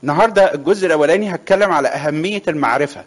النهارده الجزء الاولاني هتكلم على اهميه المعرفه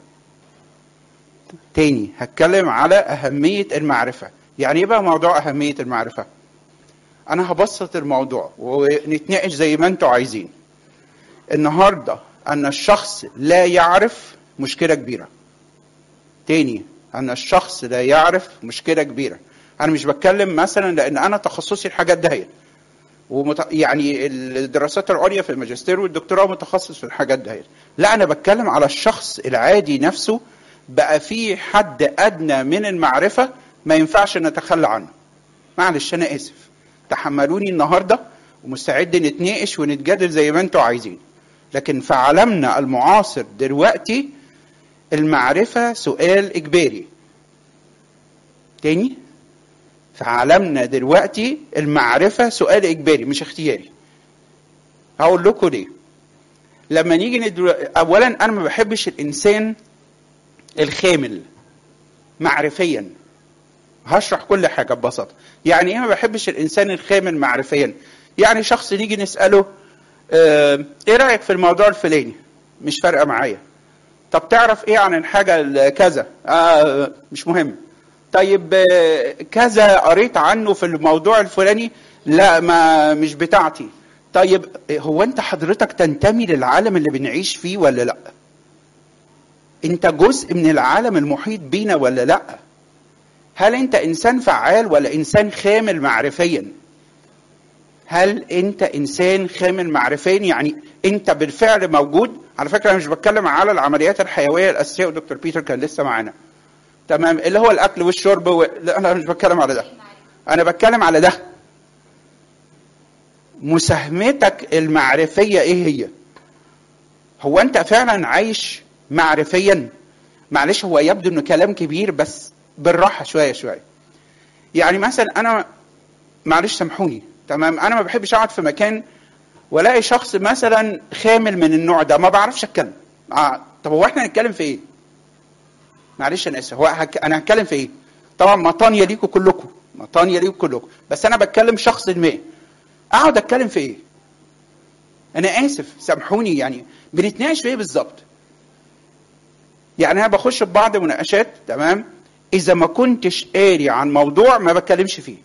تاني هتكلم على اهميه المعرفه يعني ايه بقى موضوع اهميه المعرفه انا هبسط الموضوع ونتناقش زي ما انتوا عايزين النهارده ان الشخص لا يعرف مشكله كبيره تاني ان الشخص لا يعرف مشكله كبيره انا مش بتكلم مثلا لان انا تخصصي الحاجات دهيت ومت... يعني الدراسات العليا في الماجستير والدكتوراه متخصص في الحاجات دهيت لا انا بتكلم على الشخص العادي نفسه بقى في حد ادنى من المعرفه ما ينفعش نتخلى عنه معلش انا اسف تحملوني النهارده ومستعد نتناقش ونتجادل زي ما انتوا عايزين لكن في عالمنا المعاصر دلوقتي المعرفة سؤال إجباري تاني في عالمنا دلوقتي المعرفة سؤال إجباري مش اختياري هقول لكم ليه لما نيجي ندل... أولا أنا ما بحبش الإنسان الخامل معرفيا هشرح كل حاجة ببساطة يعني إيه ما بحبش الإنسان الخامل معرفيا يعني شخص نيجي نسأله اه إيه رأيك في الموضوع الفلاني مش فارقة معايا طب تعرف ايه عن الحاجه كذا آه مش مهم طيب آه كذا قريت عنه في الموضوع الفلاني لا ما مش بتاعتي طيب هو انت حضرتك تنتمي للعالم اللي بنعيش فيه ولا لا انت جزء من العالم المحيط بينا ولا لا هل انت انسان فعال ولا انسان خامل معرفيا هل انت انسان خامل معرفيا يعني انت بالفعل موجود على فكره انا مش بتكلم على العمليات الحيويه الاساسيه ودكتور بيتر كان لسه معانا تمام اللي هو الاكل والشرب و... لا انا مش بتكلم على ده انا بتكلم على ده مساهمتك المعرفيه ايه هي هو انت فعلا عايش معرفيا معلش هو يبدو انه كلام كبير بس بالراحه شويه شويه يعني مثلا انا معلش سامحوني تمام انا ما بحبش اقعد في مكان والاقي شخص مثلا خامل من النوع ده ما بعرفش اتكلم آه. طب هو احنا هنتكلم في ايه معلش انا اسف هو هك... انا هتكلم في ايه طبعا مطانيه ليكم كلكم مطانيه ليكم كلكم بس انا بتكلم شخص ما اقعد اتكلم في ايه انا اسف سامحوني يعني بنتناقش في ايه بالظبط يعني انا بخش في بعض مناقشات تمام اذا ما كنتش قاري عن موضوع ما بتكلمش فيه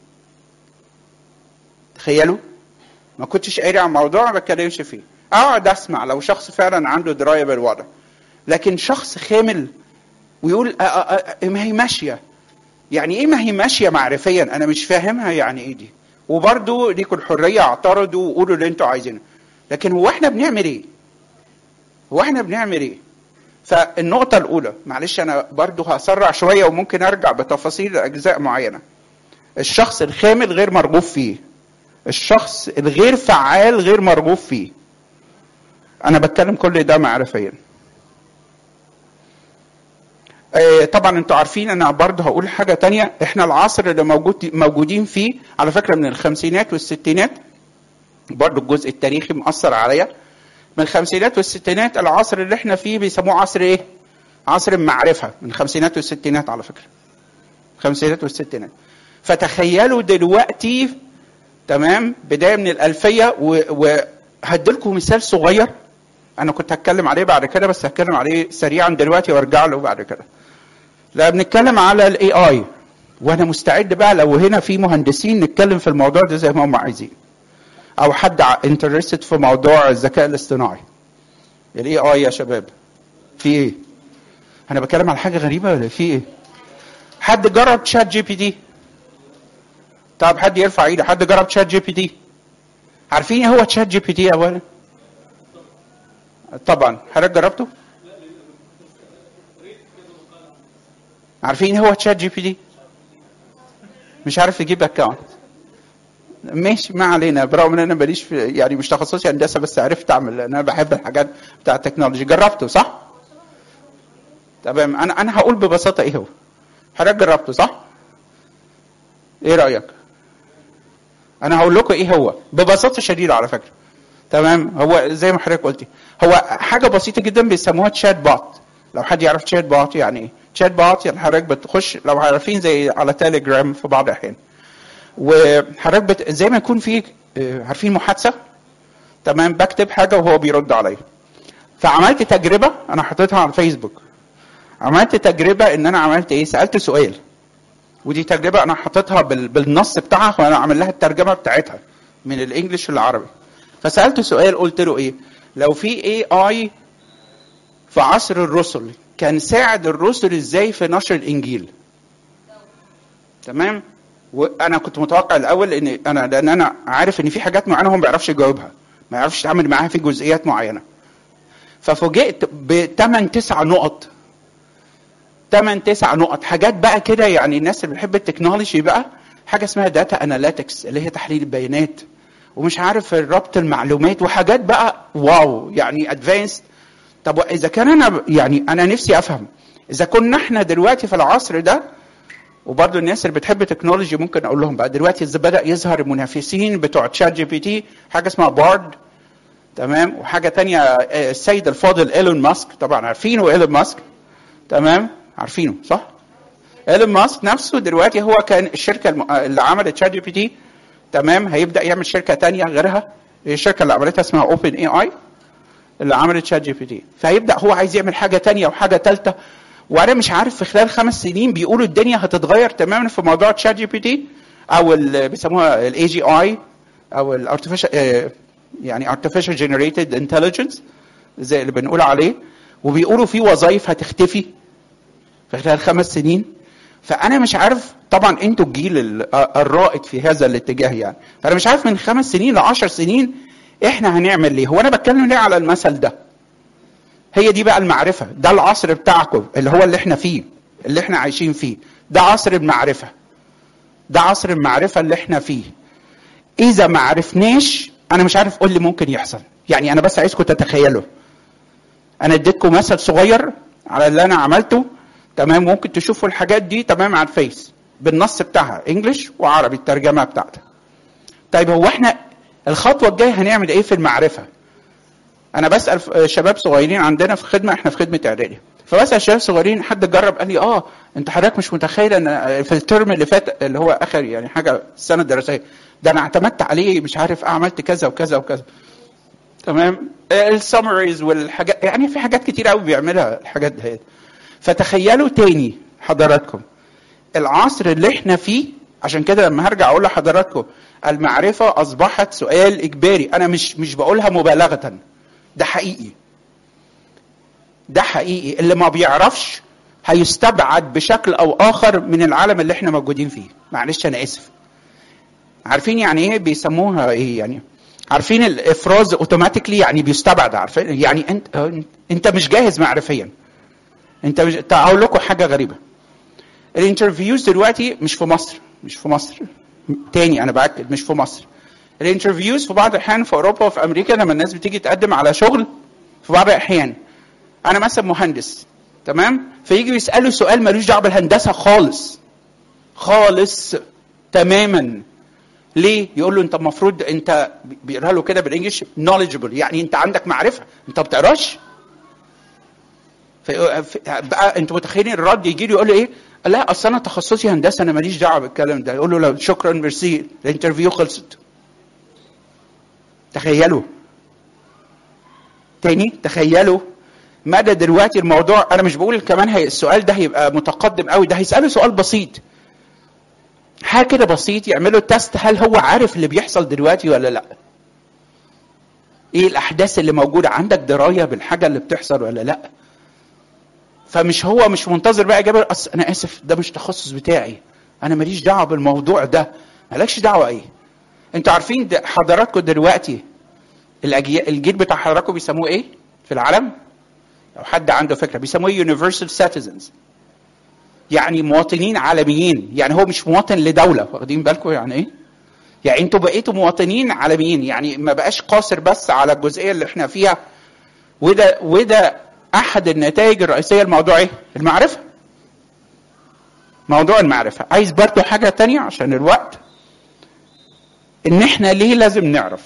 تخيلوا ما كنتش قاري عن موضوع ما بتكلمش فيه اقعد اسمع لو شخص فعلا عنده درايه بالوضع لكن شخص خامل ويقول أ أ أ ما هي ماشيه يعني ايه ما هي ماشيه معرفيا انا مش فاهمها يعني ايه دي وبرضه ليكوا الحريه اعترضوا وقولوا اللي انتوا عايزينه لكن هو احنا بنعمل ايه هو احنا بنعمل ايه فالنقطه الاولى معلش انا برضه هسرع شويه وممكن ارجع بتفاصيل اجزاء معينه الشخص الخامل غير مرغوب فيه الشخص الغير فعال غير مرغوب فيه انا بتكلم كل ده معرفيا آه طبعا انتوا عارفين انا برضه هقول حاجه تانية احنا العصر اللي موجود موجودين فيه على فكره من الخمسينات والستينات برضه الجزء التاريخي مأثر عليا من الخمسينات والستينات العصر اللي احنا فيه بيسموه عصر ايه؟ عصر المعرفه من الخمسينات والستينات على فكره الخمسينات والستينات فتخيلوا دلوقتي تمام بدايه من الالفيه وهديلكم مثال صغير انا كنت هتكلم عليه بعد كده بس هتكلم عليه سريعا دلوقتي وارجع له بعد كده لا بنتكلم على الاي اي وانا مستعد بقى لو هنا في مهندسين نتكلم في الموضوع ده زي ما هم عايزين او حد انترستد في موضوع الذكاء الاصطناعي الاي اي يا شباب في ايه انا بتكلم على حاجه غريبه ولا في ايه حد جرب تشات جي بي تي طب حد يرفع ايده حد جرب تشات جي بي تي عارفين ايه هو تشات جي بي تي اولا طبعا حضرتك جربته عارفين ايه هو تشات جي بي تي مش عارف يجيب اكونت ماشي ما علينا برغم ان انا ماليش في يعني مش تخصصي هندسه بس عرفت اعمل لان انا بحب الحاجات بتاع التكنولوجي جربته صح؟ تمام انا انا هقول ببساطه ايه هو حضرتك جربته صح؟ ايه رايك؟ انا هقول لكم ايه هو ببساطه شديده على فكره تمام هو زي ما حضرتك قلتي هو حاجه بسيطه جدا بيسموها تشات بوت لو حد يعرف تشات بوت يعني ايه تشات بوت يعني حضرتك بتخش لو عارفين زي على تيليجرام في بعض الاحيان وحضرتك بت... زي ما يكون في عارفين محادثه تمام بكتب حاجه وهو بيرد عليا فعملت تجربه انا حطيتها على الفيسبوك عملت تجربه ان انا عملت ايه سالت سؤال ودي تجربه انا حطيتها بال- بالنص بتاعها وانا عامل لها الترجمه بتاعتها من الانجليش للعربي فسالت سؤال قلت له ايه لو في اي اي في عصر الرسل كان ساعد الرسل ازاي في نشر الانجيل تمام وانا كنت متوقع الاول ان انا لان انا عارف ان في حاجات معينه هو ما بيعرفش يجاوبها ما يعرفش يتعامل معاها في جزئيات معينه ففوجئت بثمان تسع نقط ثمان تسع نقط حاجات بقى كده يعني الناس اللي بتحب التكنولوجي بقى حاجه اسمها داتا اناليتكس اللي هي تحليل البيانات ومش عارف ربط المعلومات وحاجات بقى واو يعني ادفانسد طب اذا كان انا يعني انا نفسي افهم اذا كنا احنا دلوقتي في العصر ده وبرضه الناس اللي بتحب التكنولوجي ممكن اقول لهم بقى دلوقتي إذا بدا يظهر المنافسين بتوع تشات جي بي تي حاجه اسمها بارد تمام وحاجه تانية آه، السيد الفاضل ايلون ماسك طبعا عارفينه ايلون ماسك تمام عارفينه صح ايلون ماسك نفسه دلوقتي هو كان الشركه الم- اللي عملت شات جي بي تي تمام هيبدا يعمل شركه تانية غيرها الشركه اللي عملتها اسمها اوبن اي اي اللي عملت شات جي بي تي فهيبدا هو عايز يعمل حاجه تانية وحاجه ثالثه وانا مش عارف في خلال خمس سنين بيقولوا الدنيا هتتغير تماما في موضوع تشات جي بي تي او ال- بيسموها الاي جي اي او الارتفيشال يعني artificial generated intelligence زي اللي بنقول عليه وبيقولوا في وظائف هتختفي في خلال خمس سنين فانا مش عارف طبعا انتوا الجيل ال- الرائد في هذا الاتجاه يعني فانا مش عارف من خمس سنين لعشر سنين احنا هنعمل ليه هو انا بتكلم ليه على المثل ده هي دي بقى المعرفة ده العصر بتاعكم اللي هو اللي احنا فيه اللي احنا عايشين فيه ده عصر المعرفة ده عصر المعرفة اللي احنا فيه إذا ما عرفناش أنا مش عارف ايه اللي ممكن يحصل يعني أنا بس عايزكم تتخيلوا أنا اديتكم مثل صغير على اللي أنا عملته تمام ممكن تشوفوا الحاجات دي تمام على الفيس بالنص بتاعها انجلش وعربي الترجمة بتاعتها طيب هو احنا الخطوة الجاية هنعمل ايه في المعرفة انا بسال ف- شباب صغيرين عندنا في خدمه احنا في خدمه اعدادي فبسال شباب صغيرين حد جرب قال لي اه انت حضرتك مش متخيل ان في الترم اللي فات اللي هو اخر يعني حاجه السنه الدراسيه ده انا اعتمدت عليه مش عارف عملت كذا وكذا وكذا تمام السمريز والحاجات يعني في حاجات كتير قوي بيعملها الحاجات دي فتخيلوا تاني حضراتكم العصر اللي احنا فيه عشان كده لما هرجع اقول لحضراتكم المعرفه اصبحت سؤال اجباري انا مش مش بقولها مبالغه ده حقيقي ده حقيقي اللي ما بيعرفش هيستبعد بشكل او اخر من العالم اللي احنا موجودين فيه معلش انا اسف عارفين يعني ايه بيسموها ايه يعني عارفين الافراز اوتوماتيكلي يعني بيستبعد عارفين يعني انت انت مش جاهز معرفيا انت مش تعال اقول لكم حاجه غريبه الانترفيوز دلوقتي مش في مصر مش في مصر تاني انا باكد مش في مصر الانترفيوز في بعض الاحيان في اوروبا وفي امريكا لما الناس بتيجي تقدم على شغل في بعض الاحيان انا مثلا مهندس تمام فيجي يسالوا سؤال ملوش دعوه بالهندسه خالص خالص تماما ليه يقول له انت المفروض انت بيقرا له كده بالانجلش knowledgeable يعني انت عندك معرفه انت ما بتقراش في بقى انتوا متخيلين الرد يجي له يقول له ايه لا اصل انا تخصصي هندسه انا ماليش دعوه بالكلام ده يقول له لا شكرا ميرسي الانترفيو خلصت تخيلوا تاني تخيلوا مدى دلوقتي الموضوع انا مش بقول كمان هي السؤال ده هيبقى متقدم قوي ده هيساله سؤال بسيط حاجه كده بسيط يعملوا تيست هل هو عارف اللي بيحصل دلوقتي ولا لا ايه الاحداث اللي موجوده عندك درايه بالحاجه اللي بتحصل ولا لا فمش هو مش منتظر بقى اجابه أص... انا اسف ده مش تخصص بتاعي انا ماليش دعوه بالموضوع ده مالكش دعوه ايه انتوا عارفين ده حضراتكم دلوقتي الأجي... الجيل بتاع حضراتكم بيسموه ايه في العالم لو حد عنده فكره بيسموه universal citizens يعني مواطنين عالميين يعني هو مش مواطن لدوله واخدين بالكم يعني ايه يعني انتوا بقيتوا مواطنين عالميين يعني ما بقاش قاصر بس على الجزئيه اللي احنا فيها وده وده احد النتائج الرئيسيه لموضوع ايه المعرفه موضوع المعرفه عايز برضو حاجه تانية عشان الوقت ان احنا ليه لازم نعرف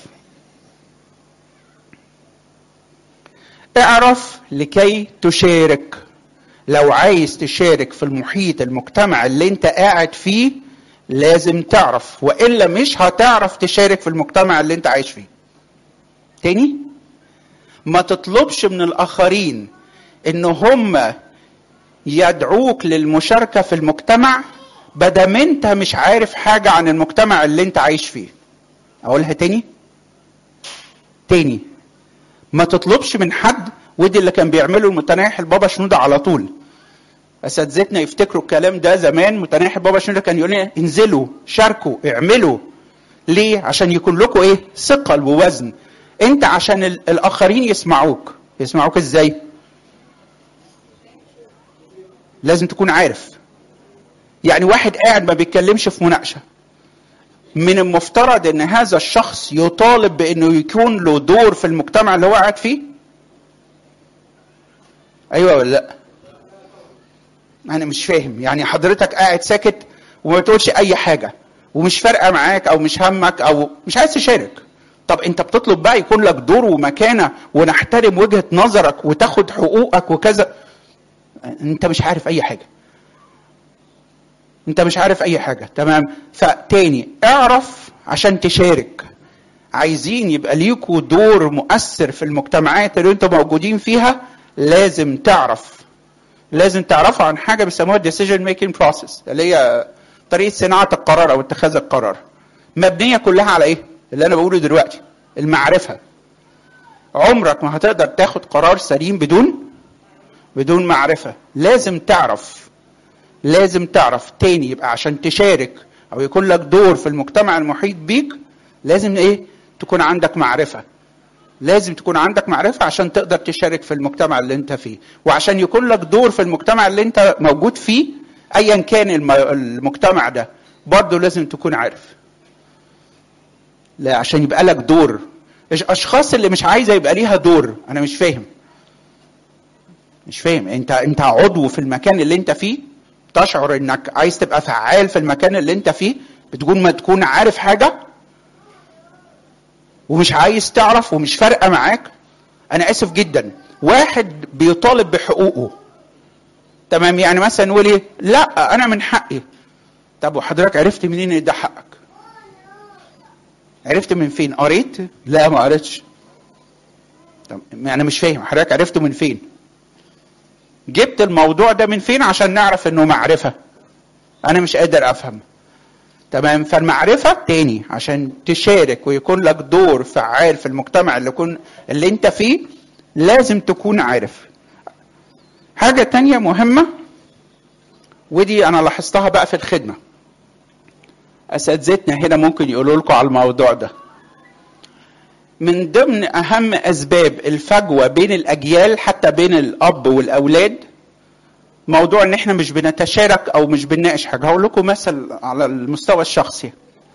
اعرف لكي تشارك لو عايز تشارك في المحيط المجتمع اللي انت قاعد فيه لازم تعرف والا مش هتعرف تشارك في المجتمع اللي انت عايش فيه تاني ما تطلبش من الاخرين ان هم يدعوك للمشاركه في المجتمع بدل انت مش عارف حاجه عن المجتمع اللي انت عايش فيه اقولها تاني تاني ما تطلبش من حد ودي اللي كان بيعمله المتناحي البابا شنودة على طول اساتذتنا يفتكروا الكلام ده زمان متناحي بابا شنودة كان يقول لنا انزلوا شاركوا اعملوا ليه عشان يكون لكم ايه ثقل ووزن انت عشان ال- الاخرين يسمعوك يسمعوك ازاي لازم تكون عارف يعني واحد قاعد ما بيتكلمش في مناقشه من المفترض ان هذا الشخص يطالب بانه يكون له دور في المجتمع اللي هو قاعد فيه ايوه ولا لا انا مش فاهم يعني حضرتك قاعد ساكت وما بتقولش اي حاجه ومش فارقه معاك او مش همك او مش عايز تشارك طب انت بتطلب بقى يكون لك دور ومكانه ونحترم وجهه نظرك وتاخد حقوقك وكذا انت مش عارف اي حاجه انت مش عارف اي حاجه تمام فتاني اعرف عشان تشارك عايزين يبقى ليكوا دور مؤثر في المجتمعات اللي انتوا موجودين فيها لازم تعرف لازم تعرفوا عن حاجه بيسموها decision making process اللي هي طريقه صناعه القرار او اتخاذ القرار مبنيه كلها على ايه اللي انا بقوله دلوقتي المعرفه عمرك ما هتقدر تاخد قرار سليم بدون بدون معرفه لازم تعرف لازم تعرف تاني يبقى عشان تشارك او يكون لك دور في المجتمع المحيط بيك لازم ايه تكون عندك معرفه لازم تكون عندك معرفة عشان تقدر تشارك في المجتمع اللي انت فيه وعشان يكون لك دور في المجتمع اللي انت موجود فيه ايا كان الم- المجتمع ده برضه لازم تكون عارف لا عشان يبقى لك دور الاشخاص اللي مش عايزه يبقى ليها دور انا مش فاهم مش فاهم انت انت عضو في المكان اللي انت فيه تشعر انك عايز تبقى فعال في المكان اللي انت فيه بتكون ما تكون عارف حاجه ومش عايز تعرف ومش فارقه معاك انا اسف جدا واحد بيطالب بحقوقه تمام يعني مثلا نقول ايه لا انا من حقي طب وحضرتك عرفت منين ان ده حقك عرفت من فين قريت لا ما قريتش طب انا مش فاهم حضرتك عرفته من فين جبت الموضوع ده من فين عشان نعرف انه معرفه انا مش قادر افهم تمام فالمعرفة تاني عشان تشارك ويكون لك دور فعال في المجتمع اللي يكون اللي انت فيه لازم تكون عارف حاجة تانية مهمة ودي انا لاحظتها بقى في الخدمة اساتذتنا هنا ممكن يقولوا لكم على الموضوع ده من ضمن اهم اسباب الفجوة بين الاجيال حتى بين الاب والاولاد موضوع ان احنا مش بنتشارك او مش بنناقش حاجه هقول لكم مثل على المستوى الشخصي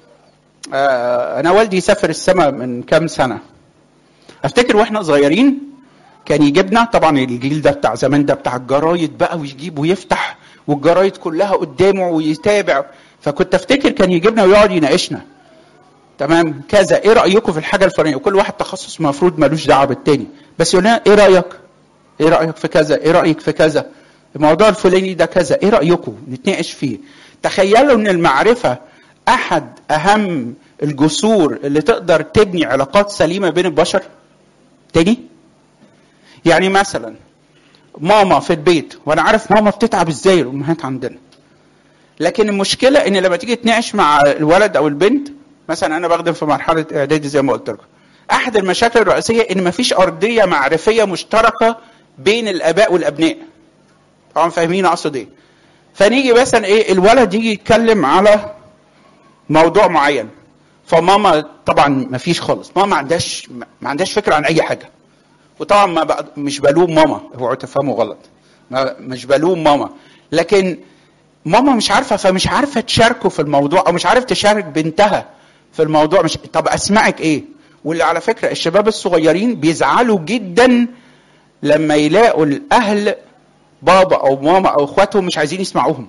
آه، انا والدي سافر السماء من كام سنه افتكر واحنا صغيرين كان يجيبنا طبعا الجيل ده بتاع زمان ده بتاع الجرايد بقى ويجيب ويفتح والجرايد كلها قدامه ويتابع فكنت افتكر كان يجيبنا ويقعد يناقشنا تمام كذا ايه رايكم في الحاجه الفلانيه وكل واحد تخصص المفروض ملوش دعوه بالتاني بس يقول لنا ايه رايك ايه رايك في كذا ايه رايك في كذا الموضوع الفلاني ده كذا ايه رايكم نتناقش فيه تخيلوا ان المعرفه احد اهم الجسور اللي تقدر تبني علاقات سليمه بين البشر تاني يعني مثلا ماما في البيت وانا عارف ماما بتتعب ازاي الامهات عندنا لكن المشكله ان لما تيجي تناقش مع الولد او البنت مثلا انا بخدم في مرحله اعدادي زي ما قلت لكم احد المشاكل الرئيسيه ان مفيش ارضيه معرفيه مشتركه بين الاباء والابناء طبعا فاهمين اقصد ايه فنيجي مثلا ايه الولد يجي يتكلم على موضوع معين فماما طبعا ما فيش خالص ماما ما عندهاش ما عندهاش فكره عن اي حاجه وطبعا ما بق... مش بلوم ماما اوعوا تفهموا غلط ما مش بلوم ماما لكن ماما مش عارفه فمش عارفه تشاركه في الموضوع او مش عارف تشارك بنتها في الموضوع مش طب اسمعك ايه واللي على فكره الشباب الصغيرين بيزعلوا جدا لما يلاقوا الاهل بابا او ماما او اخواتهم مش عايزين يسمعوهم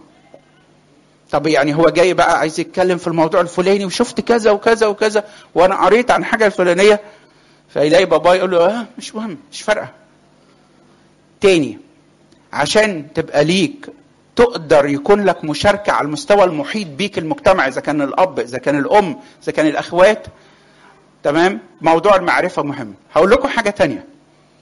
طب يعني هو جاي بقى عايز يتكلم في الموضوع الفلاني وشفت كذا وكذا وكذا وانا قريت عن حاجه الفلانيه فيلاقي بابا يقول له اه مش مهم مش فارقه تاني عشان تبقى ليك تقدر يكون لك مشاركة على المستوى المحيط بيك المجتمع إذا كان الأب إذا كان الأم إذا كان الأخوات تمام موضوع المعرفة مهم هقول لكم حاجة تانية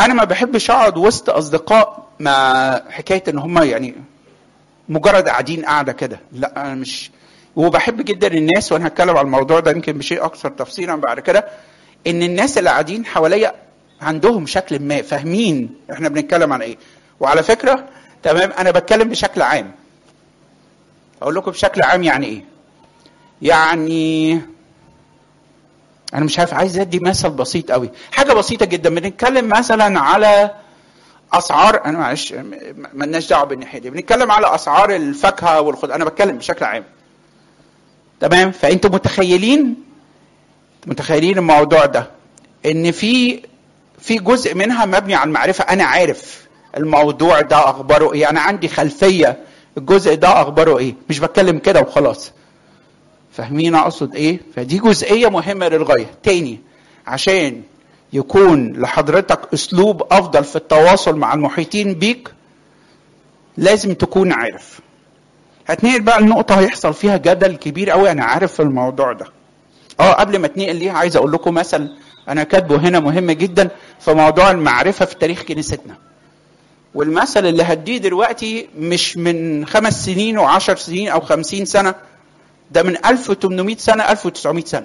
انا ما بحبش اقعد وسط اصدقاء مع حكايه ان هم يعني مجرد قاعدين قاعده كده لا انا مش وبحب جدا الناس وانا هتكلم على الموضوع ده يمكن بشيء اكثر تفصيلا بعد كده ان الناس اللي قاعدين حواليا عندهم شكل ما فاهمين احنا بنتكلم عن ايه وعلى فكره تمام انا بتكلم بشكل عام اقول لكم بشكل عام يعني ايه يعني انا مش عارف عايز ادي مثل بسيط قوي حاجه بسيطه جدا بنتكلم مثلا على اسعار انا معلش مالناش دعوه بالناحيه دي بنتكلم على اسعار الفاكهه والخضار انا بتكلم بشكل عام تمام فانتوا متخيلين متخيلين الموضوع ده ان في في جزء منها مبني على المعرفه انا عارف الموضوع ده اخباره ايه انا عندي خلفيه الجزء ده اخباره ايه مش بتكلم كده وخلاص فاهمين اقصد ايه فدي جزئيه مهمه للغايه تاني عشان يكون لحضرتك اسلوب افضل في التواصل مع المحيطين بيك لازم تكون عارف هتنقل بقى النقطة هيحصل فيها جدل كبير قوي أنا عارف في الموضوع ده. اه قبل ما اتنقل ليه عايز أقول لكم مثل أنا كاتبه هنا مهم جدا في موضوع المعرفة في تاريخ كنيستنا. والمثل اللي هديه دلوقتي مش من خمس سنين وعشر سنين أو خمسين سنة ده من 1800 سنة 1900 سنة.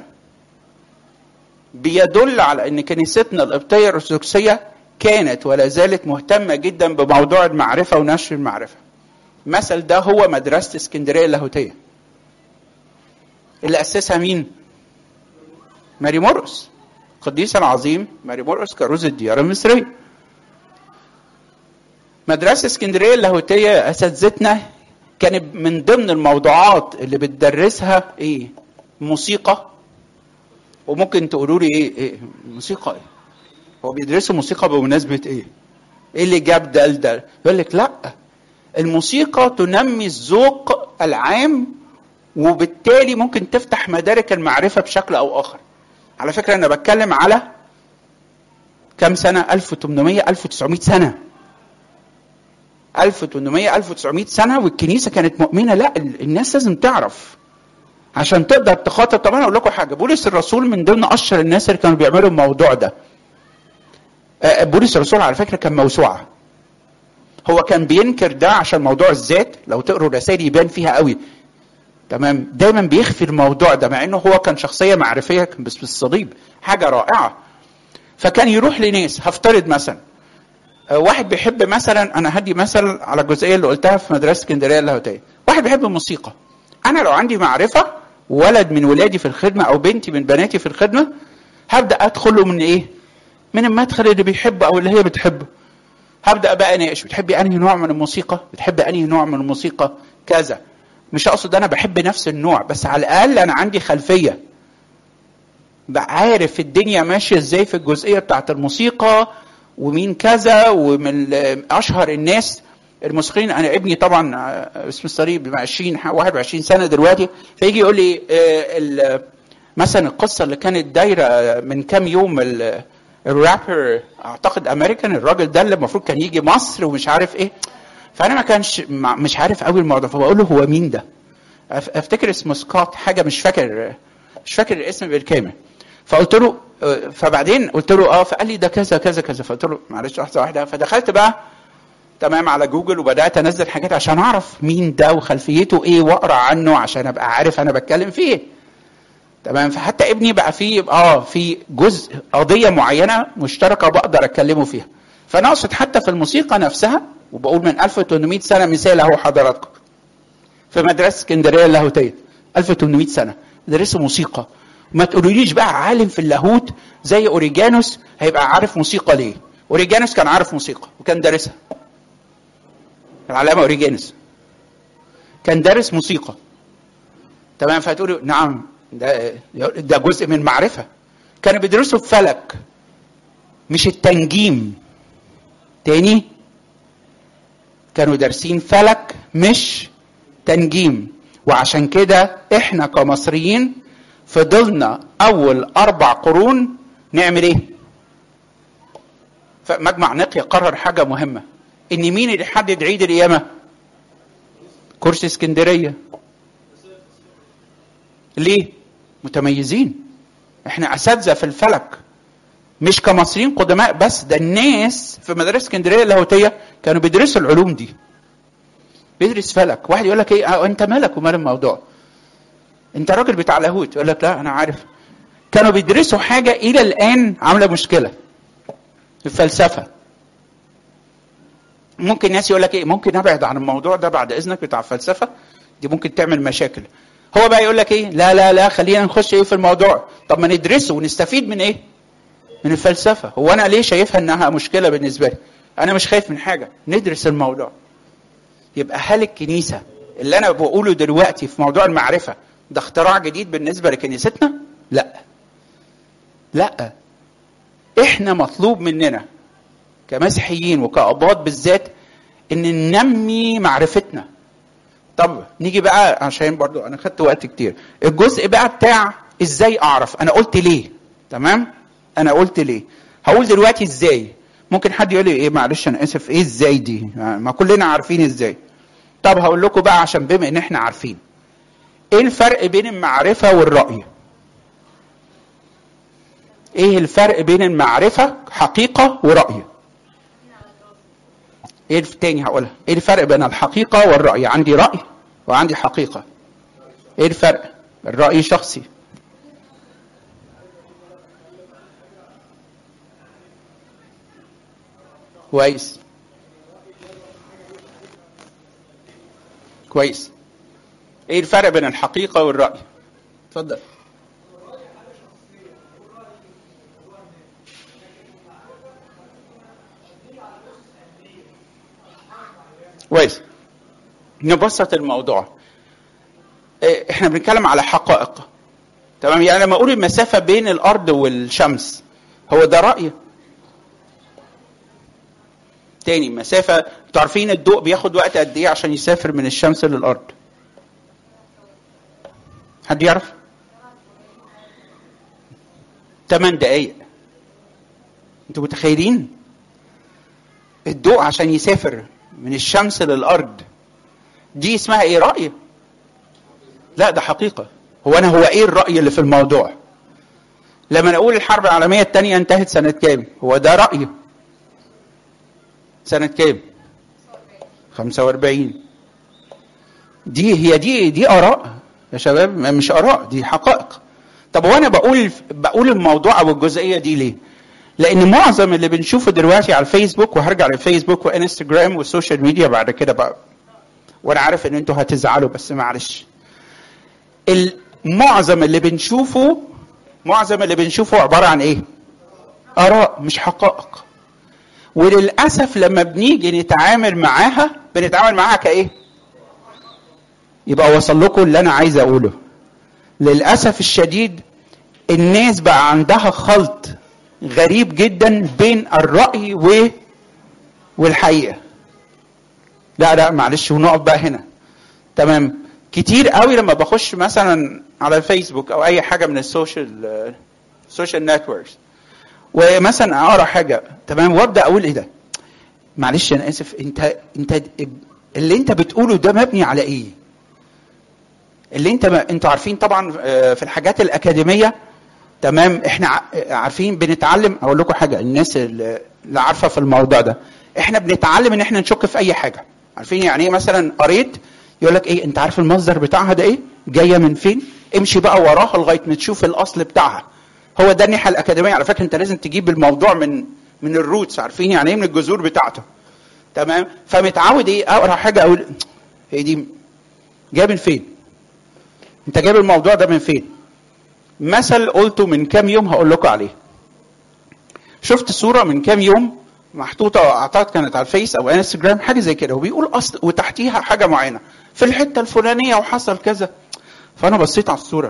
بيدل على ان كنيستنا القبطيه الارثوذكسيه كانت ولا زالت مهتمه جدا بموضوع المعرفه ونشر المعرفه. المثل ده هو مدرسه اسكندريه اللاهوتيه. اللي اسسها مين؟ ماري مرقس. القديس العظيم ماري مرقس كروز الديار المصريه. مدرسه اسكندريه اللاهوتيه اساتذتنا كان من ضمن الموضوعات اللي بتدرسها ايه؟ موسيقى وممكن تقولوا لي ايه ايه موسيقى ايه هو بيدرسوا موسيقى بمناسبه ايه ايه اللي جاب ده لده يقول لك لا الموسيقى تنمي الذوق العام وبالتالي ممكن تفتح مدارك المعرفه بشكل او اخر على فكره انا بتكلم على كم سنه 1800 1900 سنه 1800 1900 سنه والكنيسه كانت مؤمنه لا الناس لازم تعرف عشان تقدر تخاطب طب انا اقول لكم حاجه بولس الرسول من ضمن اشهر الناس اللي كانوا بيعملوا الموضوع ده بولس الرسول على فكره كان موسوعه هو كان بينكر ده عشان موضوع الذات لو تقروا الرسائل يبان فيها قوي تمام دايما بيخفي الموضوع ده مع انه هو كان شخصيه معرفيه بس بالصليب حاجه رائعه فكان يروح لناس هفترض مثلا واحد بيحب مثلا انا هدي مثل على الجزئيه اللي قلتها في مدرسه اسكندريه اللاهوتيه واحد بيحب الموسيقى انا لو عندي معرفه ولد من ولادي في الخدمه او بنتي من بناتي في الخدمه هبدا ادخل له من ايه من المدخل اللي بيحبه او اللي هي بتحبه هبدا بقى اناقش بتحبي انهي نوع من الموسيقى بتحبي انهي نوع من الموسيقى كذا مش اقصد انا بحب نفس النوع بس على الاقل انا عندي خلفيه عارف الدنيا ماشيه ازاي في الجزئيه بتاعت الموسيقى ومين كذا ومن اشهر الناس الموسيقيين انا ابني طبعا اسم الصليب 20 21 سنه دلوقتي فيجي يقول لي مثلا القصه اللي كانت دايره من كام يوم الرابر اعتقد امريكان الراجل ده اللي المفروض كان يجي مصر ومش عارف ايه فانا ما كانش مش عارف قوي الموضوع فبقول له هو مين ده؟ افتكر اسمه سكوت حاجه مش فاكر مش فاكر الاسم بالكامل فقلت له فبعدين قلت له اه فقال لي ده كذا كذا كذا فقلت له معلش لحظه واحده فدخلت بقى تمام على جوجل وبدات انزل حاجات عشان اعرف مين ده وخلفيته ايه واقرا عنه عشان ابقى عارف انا بتكلم فيه تمام فحتى ابني بقى فيه اه في جزء قضيه معينه مشتركه بقدر اتكلمه فيها فانا اقصد حتى في الموسيقى نفسها وبقول من 1800 سنه مثال اهو حضراتكم في مدرسه اسكندريه اللاهوتيه 1800 سنه درسوا موسيقى ما تقولوليش بقى عالم في اللاهوت زي اوريجانوس هيبقى عارف موسيقى ليه اوريجانوس كان عارف موسيقى وكان دارسها العلامه اوريجانوس كان دارس موسيقى تمام فتقولوا نعم ده ده جزء من معرفه كانوا بيدرسوا الفلك مش التنجيم تاني كانوا دارسين فلك مش تنجيم وعشان كده احنا كمصريين فضلنا اول اربع قرون نعمل ايه فمجمع نقيا قرر حاجه مهمه ان مين اللي يحدد عيد القيامه كرسي اسكندريه ليه متميزين احنا اساتذه في الفلك مش كمصريين قدماء بس ده الناس في مدارس اسكندريه اللاهوتيه كانوا بيدرسوا العلوم دي بيدرس فلك واحد يقول لك ايه اه انت مالك ومال الموضوع انت راجل بتاع لاهوت يقول لك لا انا عارف كانوا بيدرسوا حاجه الى الان عامله مشكله الفلسفه ممكن ناس يقول لك ايه ممكن ابعد عن الموضوع ده بعد اذنك بتاع الفلسفه دي ممكن تعمل مشاكل هو بقى يقول لك ايه لا لا لا خلينا نخش ايه في الموضوع طب ما ندرسه ونستفيد من ايه من الفلسفه هو انا ليه شايفها انها مشكله بالنسبه لي انا مش خايف من حاجه ندرس الموضوع يبقى هل الكنيسه اللي انا بقوله دلوقتي في موضوع المعرفه ده اختراع جديد بالنسبه لكنيستنا لا لا احنا مطلوب مننا كمسيحيين وكأباط بالذات ان ننمي معرفتنا طب نيجي بقى عشان برضو انا خدت وقت كتير الجزء بقى بتاع ازاي اعرف انا قلت ليه تمام انا قلت ليه هقول دلوقتي ازاي ممكن حد يقول لي ايه معلش انا اسف ايه ازاي دي ما كلنا عارفين ازاي طب هقول لكم بقى عشان بما ان احنا عارفين ايه الفرق بين المعرفة والرأي ايه الفرق بين المعرفة حقيقة ورأي ايه التاني هقولها ايه الفرق بين الحقيقة والرأي عندي رأي وعندي حقيقة ايه الفرق الرأي شخصي كويس كويس ايه الفرق بين الحقيقة والرأي اتفضل كويس نبسط الموضوع إيه، احنا بنتكلم على حقائق تمام يعني لما اقول المسافة بين الارض والشمس هو ده رأي تاني مسافة انتوا عارفين الضوء بياخد وقت قد ايه عشان يسافر من الشمس للارض حد يعرف 8 دقايق انتوا متخيلين الضوء عشان يسافر من الشمس للارض دي اسمها ايه راي لا ده حقيقه هو انا هو ايه الراي اللي في الموضوع لما نقول الحرب العالميه الثانيه انتهت سنه كام هو ده راي سنه كام 45 دي هي دي دي اراء يا شباب مش اراء دي حقائق طب وانا بقول بقول الموضوع او الجزئيه دي ليه لان معظم اللي بنشوفه دلوقتي على الفيسبوك وهرجع للفيسبوك وانستجرام والسوشيال ميديا بعد كده بقى وانا عارف ان انتوا هتزعلوا بس معلش معظم اللي بنشوفه معظم اللي بنشوفه عباره عن ايه اراء مش حقائق وللاسف لما بنيجي نتعامل معاها بنتعامل معاها كايه يبقى وصل لكم اللي انا عايز اقوله للاسف الشديد الناس بقى عندها خلط غريب جدا بين الراي و والحقيقه لا لا معلش ونقف بقى هنا تمام كتير قوي لما بخش مثلا على الفيسبوك او اي حاجه من السوشيال السوشيال نتوركس ومثلا اقرا حاجه تمام وابدا اقول ايه ده معلش انا اسف انت انت اللي انت بتقوله ده مبني على ايه اللي انت ما انتوا عارفين طبعا في الحاجات الاكاديميه تمام احنا عارفين بنتعلم اقول لكم حاجه الناس اللي عارفه في الموضوع ده احنا بنتعلم ان احنا نشك في اي حاجه عارفين يعني ايه مثلا قريت يقول لك ايه انت عارف المصدر بتاعها ده ايه جايه من فين امشي بقى وراها لغايه ما تشوف الاصل بتاعها هو ده الناحيه الاكاديميه على فكره انت لازم تجيب الموضوع من من الروتس عارفين يعني ايه من الجذور بتاعته تمام فمتعود ايه اقرا حاجه اقول هي دي جايه من فين انت جايب الموضوع ده من فين مثل قلته من كام يوم هقول لكم عليه شفت صوره من كام يوم محطوطه اعتقد كانت على الفيس او انستجرام حاجه زي كده وبيقول اصل وتحتيها حاجه معينه في الحته الفلانيه وحصل كذا فانا بصيت على الصوره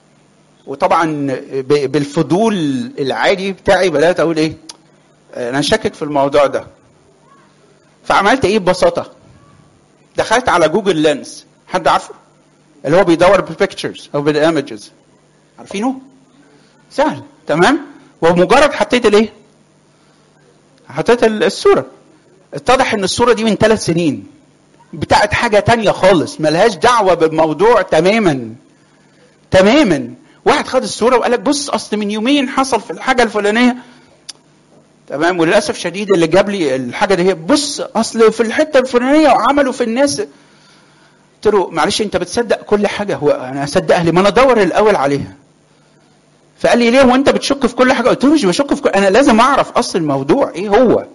وطبعا بالفضول العادي بتاعي بدات اقول ايه انا شاكك في الموضوع ده فعملت ايه ببساطه دخلت على جوجل لينس حد عارفه اللي هو بيدور بالبيكتشرز او بالايمجز عارفينه سهل تمام ومجرد حطيت الايه حطيت الصوره اتضح ان الصوره دي من ثلاث سنين بتاعت حاجه تانية خالص ملهاش دعوه بالموضوع تماما تماما واحد خد الصوره وقال لك بص اصل من يومين حصل في الحاجه الفلانيه تمام وللاسف شديد اللي جاب لي الحاجه دي هي بص اصل في الحته الفلانيه وعملوا في الناس قلت له معلش انت بتصدق كل حاجه هو انا اصدقها ليه ما انا ادور الاول عليها فقال لي ليه هو انت بتشك في كل حاجه قلت له مش بشك في كل انا لازم اعرف اصل الموضوع ايه هو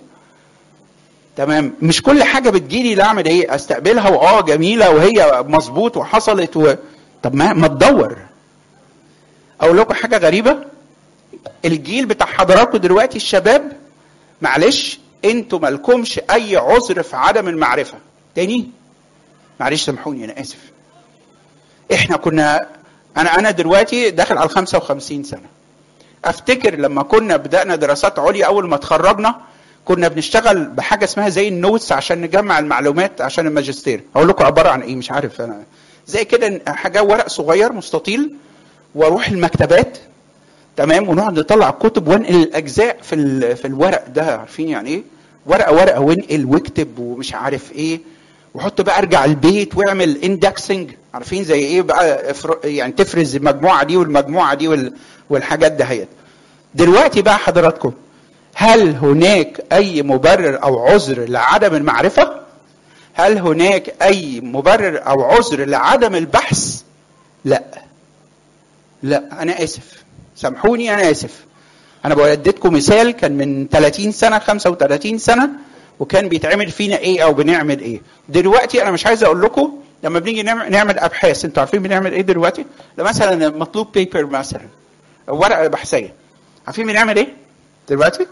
تمام مش كل حاجه بتجيلي لا اعمل ايه استقبلها واه جميله وهي مظبوط وحصلت و... طب ما ما تدور اقول لكم حاجه غريبه الجيل بتاع حضراتكم دلوقتي الشباب معلش انتوا مالكمش اي عذر في عدم المعرفه تاني معلش سامحوني انا اسف احنا كنا انا انا دلوقتي داخل على 55 سنه افتكر لما كنا بدانا دراسات عليا اول ما اتخرجنا كنا بنشتغل بحاجه اسمها زي النوتس عشان نجمع المعلومات عشان الماجستير اقول لكم عباره عن ايه مش عارف انا زي كده حاجه ورق صغير مستطيل واروح المكتبات تمام ونقعد نطلع كتب وانقل الاجزاء في ال- في الورق ده عارفين يعني ايه ورقه ورقه وانقل واكتب ومش عارف ايه وحط بقى ارجع البيت واعمل اندكسنج عارفين زي ايه بقى افر- يعني تفرز المجموعه دي والمجموعه دي وال- والحاجات دهيت دلوقتي بقى حضراتكم هل هناك اي مبرر او عذر لعدم المعرفه هل هناك اي مبرر او عذر لعدم البحث لا لا انا اسف سامحوني انا اسف انا بوديتكم مثال كان من 30 سنه 35 سنه وكان بيتعمل فينا ايه او بنعمل ايه دلوقتي انا مش عايز اقول لكم لما بنيجي نعمل, نعمل ابحاث انتوا عارفين بنعمل ايه دلوقتي لو مثلا مطلوب بيبر مثلا ورقه بحثيه عارفين بنعمل ايه دلوقتي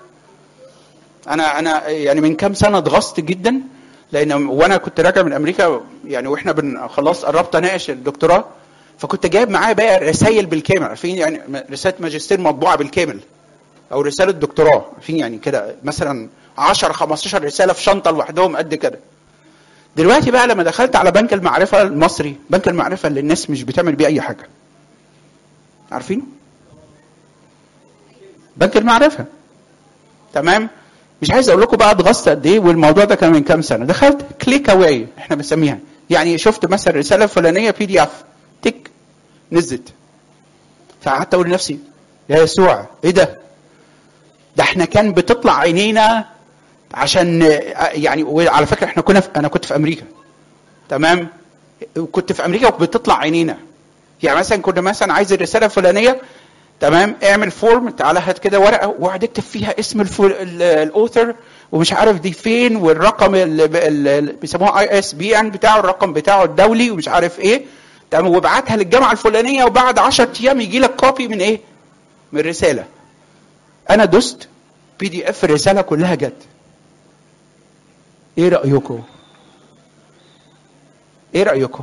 انا انا يعني من كام سنه اتغصت جدا لان وانا كنت راجع من امريكا يعني واحنا بن خلاص قربت اناقش الدكتوراه فكنت جايب معايا بقى رسائل بالكامل عارفين يعني رساله ماجستير مطبوعه بالكامل او رساله دكتوراه عارفين يعني كده مثلا 10 15 رساله في شنطه لوحدهم قد كده دلوقتي بقى لما دخلت على بنك المعرفه المصري بنك المعرفه اللي الناس مش بتعمل بيه اي حاجه عارفين بنك المعرفه تمام مش عايز اقول لكم بقى اتغصت قد ايه والموضوع ده كان من كام سنه دخلت كليك اواي احنا بنسميها يعني شفت مثلا رساله فلانيه بي دي اف تك نزلت فقعدت اقول لنفسي يا يسوع ايه ده ده احنا كان بتطلع عينينا عشان يعني وعلى فكره احنا كنا في انا كنت في امريكا تمام كنت في امريكا وبتطلع عينينا يعني مثلا كنا مثلا عايز الرساله الفلانيه تمام اعمل فورم تعالى هات كده ورقه واقعد اكتب فيها اسم الاوثر ومش عارف دي فين والرقم اللي بيسموها اي اس بي ان بتاعه الرقم بتاعه الدولي ومش عارف ايه تمام وابعتها للجامعه الفلانيه وبعد 10 ايام يجي لك كوبي من ايه؟ من رساله. انا دست بي دي اف الرساله كلها جت. ايه رايكم؟ ايه رايكم؟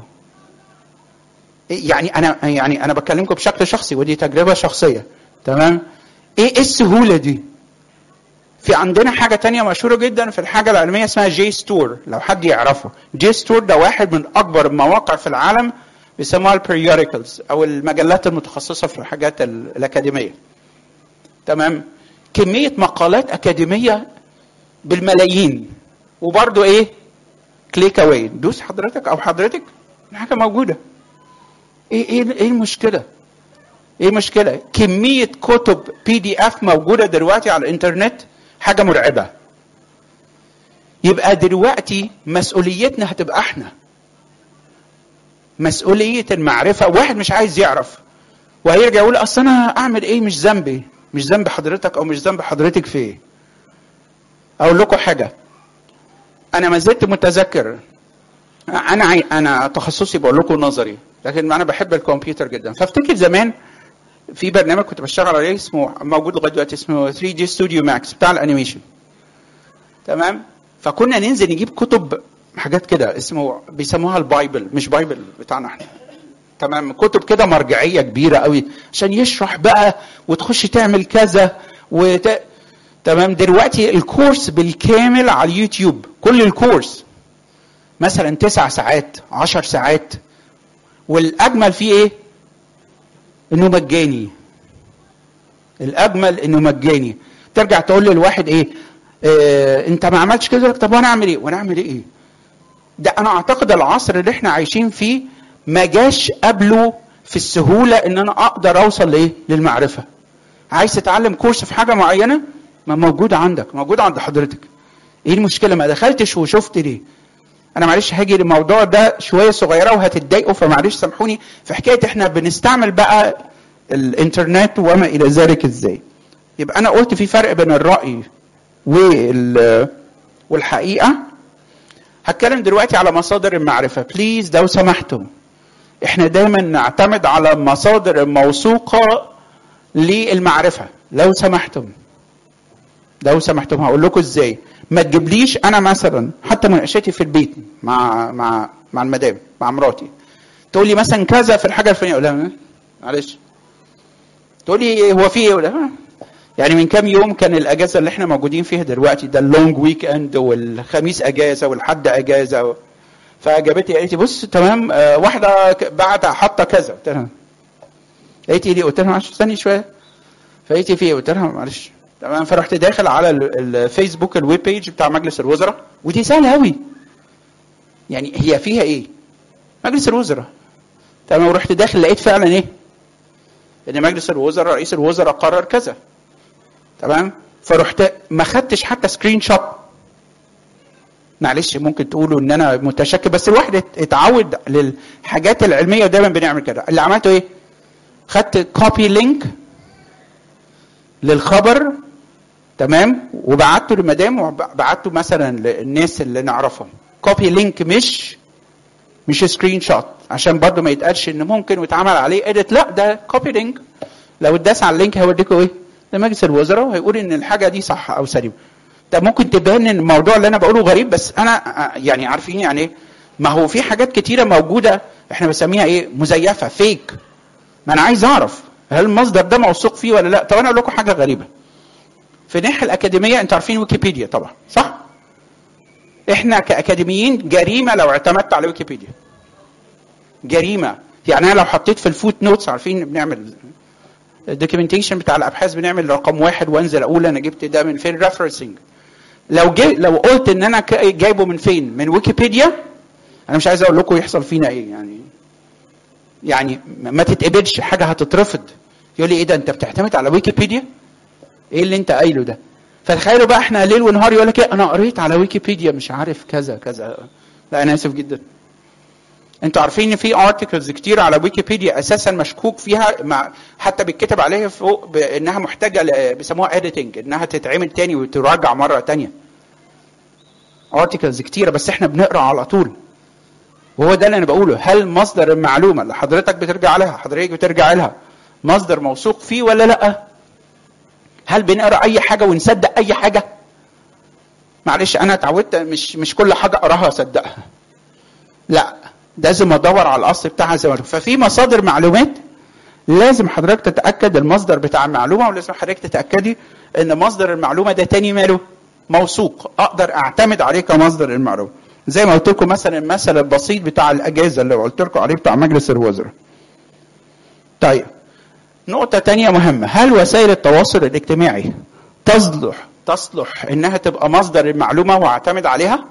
يعني انا يعني انا بكلمكم بشكل شخصي ودي تجربه شخصيه تمام؟ ايه السهوله دي؟ في عندنا حاجة تانية مشهورة جدا في الحاجة العلمية اسمها جي ستور لو حد يعرفه جي ستور ده واحد من أكبر المواقع في العالم بيسموها البريوديكلز أو المجلات المتخصصة في الحاجات الأكاديمية تمام كمية مقالات أكاديمية بالملايين وبرضه إيه كليك أواي دوس حضرتك أو حضرتك الحاجة موجودة إيه إيه إيه المشكلة؟ ايه المشكله كميه كتب بي دي اف موجوده دلوقتي على الانترنت حاجه مرعبه يبقى دلوقتي مسؤوليتنا هتبقى احنا مسؤوليه المعرفه واحد مش عايز يعرف وهيرجع يقول اصل انا اعمل ايه مش ذنبي مش ذنب حضرتك او مش ذنب حضرتك في ايه اقول لكم حاجه انا ما زلت متذكر انا عي... انا تخصصي بقول لكم نظري لكن انا بحب الكمبيوتر جدا فافتكر زمان في برنامج كنت بشتغل عليه اسمه موجود لغايه دلوقتي اسمه 3 دي ستوديو ماكس بتاع الانيميشن تمام فكنا ننزل نجيب كتب حاجات كده اسمه بيسموها البايبل مش بايبل بتاعنا احنا تمام كتب كده مرجعيه كبيره قوي عشان يشرح بقى وتخش تعمل كذا وت... تمام دلوقتي الكورس بالكامل على اليوتيوب كل الكورس مثلا تسع ساعات عشر ساعات والاجمل فيه ايه انه مجاني الاجمل انه مجاني ترجع تقول للواحد ايه آه انت ما عملتش كده طب وانا اعمل ايه وانا اعمل ايه ده انا اعتقد العصر اللي احنا عايشين فيه ما جاش قبله في السهوله ان انا اقدر اوصل لايه للمعرفه عايز تتعلم كورس في حاجه معينه ما موجوده عندك موجوده عند حضرتك ايه المشكله ما دخلتش وشفت ليه انا معلش هاجي للموضوع ده شويه صغيره وهتتضايقوا فمعلش سامحوني في حكايه احنا بنستعمل بقى الانترنت وما الى ذلك ازاي يبقى انا قلت في فرق بين الراي وال والحقيقه هتكلم دلوقتي على مصادر المعرفه بليز لو سمحتم احنا دايما نعتمد على المصادر الموثوقه للمعرفه لو سمحتم لو سمحتم هقول لكم ازاي ما تجيبليش انا مثلا حتى مناقشتي في البيت مع مع مع المدام مع مراتي تقول لي مثلا كذا في الحاجه الفلانيه اقول لها معلش تقول لي هو في ايه اقول لها يعني من كام يوم كان الاجازه اللي احنا موجودين فيها دلوقتي ده اللونج ويك اند والخميس اجازه والحد اجازه و... فجابت لي قالت لي بص تمام آه واحده بعت حاطه كذا قلت لها قالت لي قلت لها معلش استني شويه فقالت لي في ايه قلت لها معلش تمام فرحت داخل على الفيسبوك الويب بيج بتاع مجلس الوزراء ودي سهله قوي يعني هي فيها ايه مجلس الوزراء تمام ورحت داخل لقيت فعلا ايه ان مجلس الوزراء رئيس الوزراء قرر كذا تمام فرحت ما خدتش حتى سكرين شوت معلش ممكن تقولوا ان انا متشكك بس الواحد اتعود للحاجات العلميه ودايما بنعمل كده اللي عملته ايه خدت كوبي لينك للخبر تمام وبعته لمدام وبعته مثلا للناس اللي نعرفهم كوبي لينك مش مش سكرين شوت عشان برضه ما يتقالش ان ممكن ويتعمل عليه اديت لا ده كوبي لينك لو اتداس على اللينك هيوديكوا ايه لمجلس الوزراء وهيقول ان الحاجه دي صح او سليمه ده ممكن تبان ان الموضوع اللي انا بقوله غريب بس انا يعني عارفين يعني ايه ما هو في حاجات كتيره موجوده احنا بنسميها ايه مزيفه فيك ما انا عايز اعرف هل المصدر ده موثوق فيه ولا لا طب انا اقول لكم حاجه غريبه في الناحيه الاكاديميه انتوا عارفين ويكيبيديا طبعا صح احنا كاكاديميين جريمه لو اعتمدت على ويكيبيديا جريمه يعني انا لو حطيت في الفوت نوتس عارفين بنعمل الدوكيومنتيشن بتاع الابحاث بنعمل رقم واحد وانزل اقول انا جبت ده من فين ريفرنسنج لو جي لو قلت ان انا جايبه من فين من ويكيبيديا انا مش عايز اقول لكم يحصل فينا ايه يعني يعني ما تتقبلش حاجه هتترفض يقول لي ايه ده انت بتعتمد على ويكيبيديا ايه اللي انت قايله ده فتخيلوا بقى احنا ليل ونهار يقول لك ايه انا قريت على ويكيبيديا مش عارف كذا كذا لا انا اسف جدا انتوا عارفين ان في ارتكلز كتير على ويكيبيديا اساسا مشكوك فيها مع حتى بيتكتب عليها فوق بانها محتاجه بيسموها اديتنج انها تتعمل تاني وتراجع مره تانية ارتكلز كتيره بس احنا بنقرا على طول وهو ده اللي انا بقوله هل مصدر المعلومه اللي حضرتك بترجع لها حضرتك بترجع لها مصدر موثوق فيه ولا لا هل بنقرا اي حاجه ونصدق اي حاجه معلش انا اتعودت مش مش كل حاجه اقراها اصدقها لا لازم ادور على الاصل بتاعها زي ما ففي مصادر معلومات لازم حضرتك تتاكد المصدر بتاع المعلومه ولازم حضرتك تتاكدي ان مصدر المعلومه ده تاني ماله موثوق اقدر اعتمد عليه كمصدر المعلومه زي ما قلت لكم مثلا المثل البسيط بتاع الاجازه اللي قلت لكم عليه بتاع مجلس الوزراء طيب نقطة تانية مهمة هل وسائل التواصل الاجتماعي تصلح تصلح انها تبقى مصدر المعلومة واعتمد عليها؟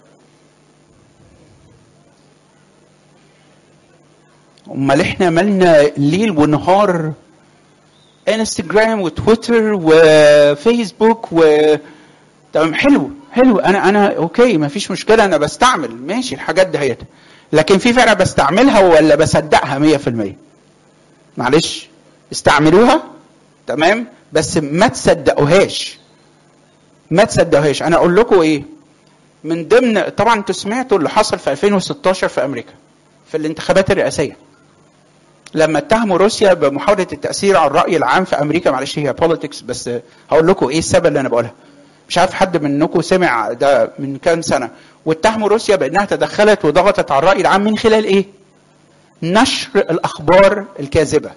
امال احنا مالنا ليل ونهار انستجرام وتويتر وفيسبوك و تمام حلو حلو انا انا اوكي ما فيش مشكله انا بستعمل ماشي الحاجات دهيت لكن في فرق بستعملها ولا بصدقها 100% معلش استعملوها تمام بس ما تصدقوهاش ما تصدقوهاش انا اقول لكم ايه من ضمن طبعا انتوا سمعتوا اللي حصل في 2016 في امريكا في الانتخابات الرئاسيه لما اتهموا روسيا بمحاوله التاثير على الراي العام في امريكا معلش هي بوليتكس بس هقول لكم ايه السبب اللي انا بقولها مش عارف حد منكم سمع ده من كام سنه واتهموا روسيا بانها تدخلت وضغطت على الراي العام من خلال ايه نشر الاخبار الكاذبه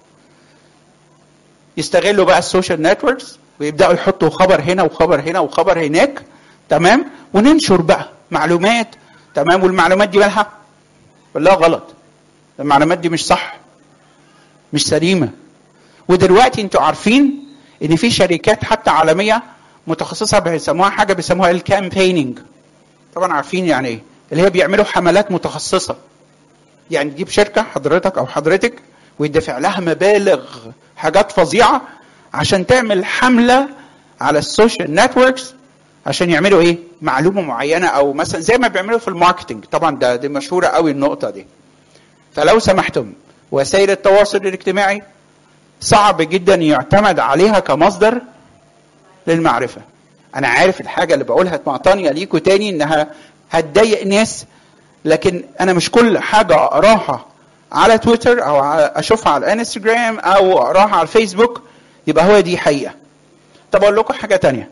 يستغلوا بقى السوشيال نتوركس ويبداوا يحطوا خبر هنا وخبر هنا وخبر هناك تمام وننشر بقى معلومات تمام والمعلومات دي مالها ولا غلط المعلومات دي مش صح مش سليمه ودلوقتي انتوا عارفين ان في شركات حتى عالميه متخصصه بيسموها حاجه بيسموها الكامبيننج طبعا عارفين يعني ايه اللي هي بيعملوا حملات متخصصه يعني تجيب شركه حضرتك او حضرتك ويدفع لها مبالغ حاجات فظيعه عشان تعمل حمله على السوشيال نتوركس عشان يعملوا ايه معلومه معينه او مثلا زي ما بيعملوا في الماركتنج طبعا ده دي مشهوره قوي النقطه دي فلو سمحتم وسائل التواصل الاجتماعي صعب جدا يعتمد عليها كمصدر للمعرفه انا عارف الحاجه اللي بقولها معطانيه ليكوا تاني انها هتضايق ناس لكن انا مش كل حاجه اقراها على تويتر او اشوفها على الانستجرام او اقراها على الفيسبوك يبقى هو دي حقيقه طب اقول لكم حاجه تانية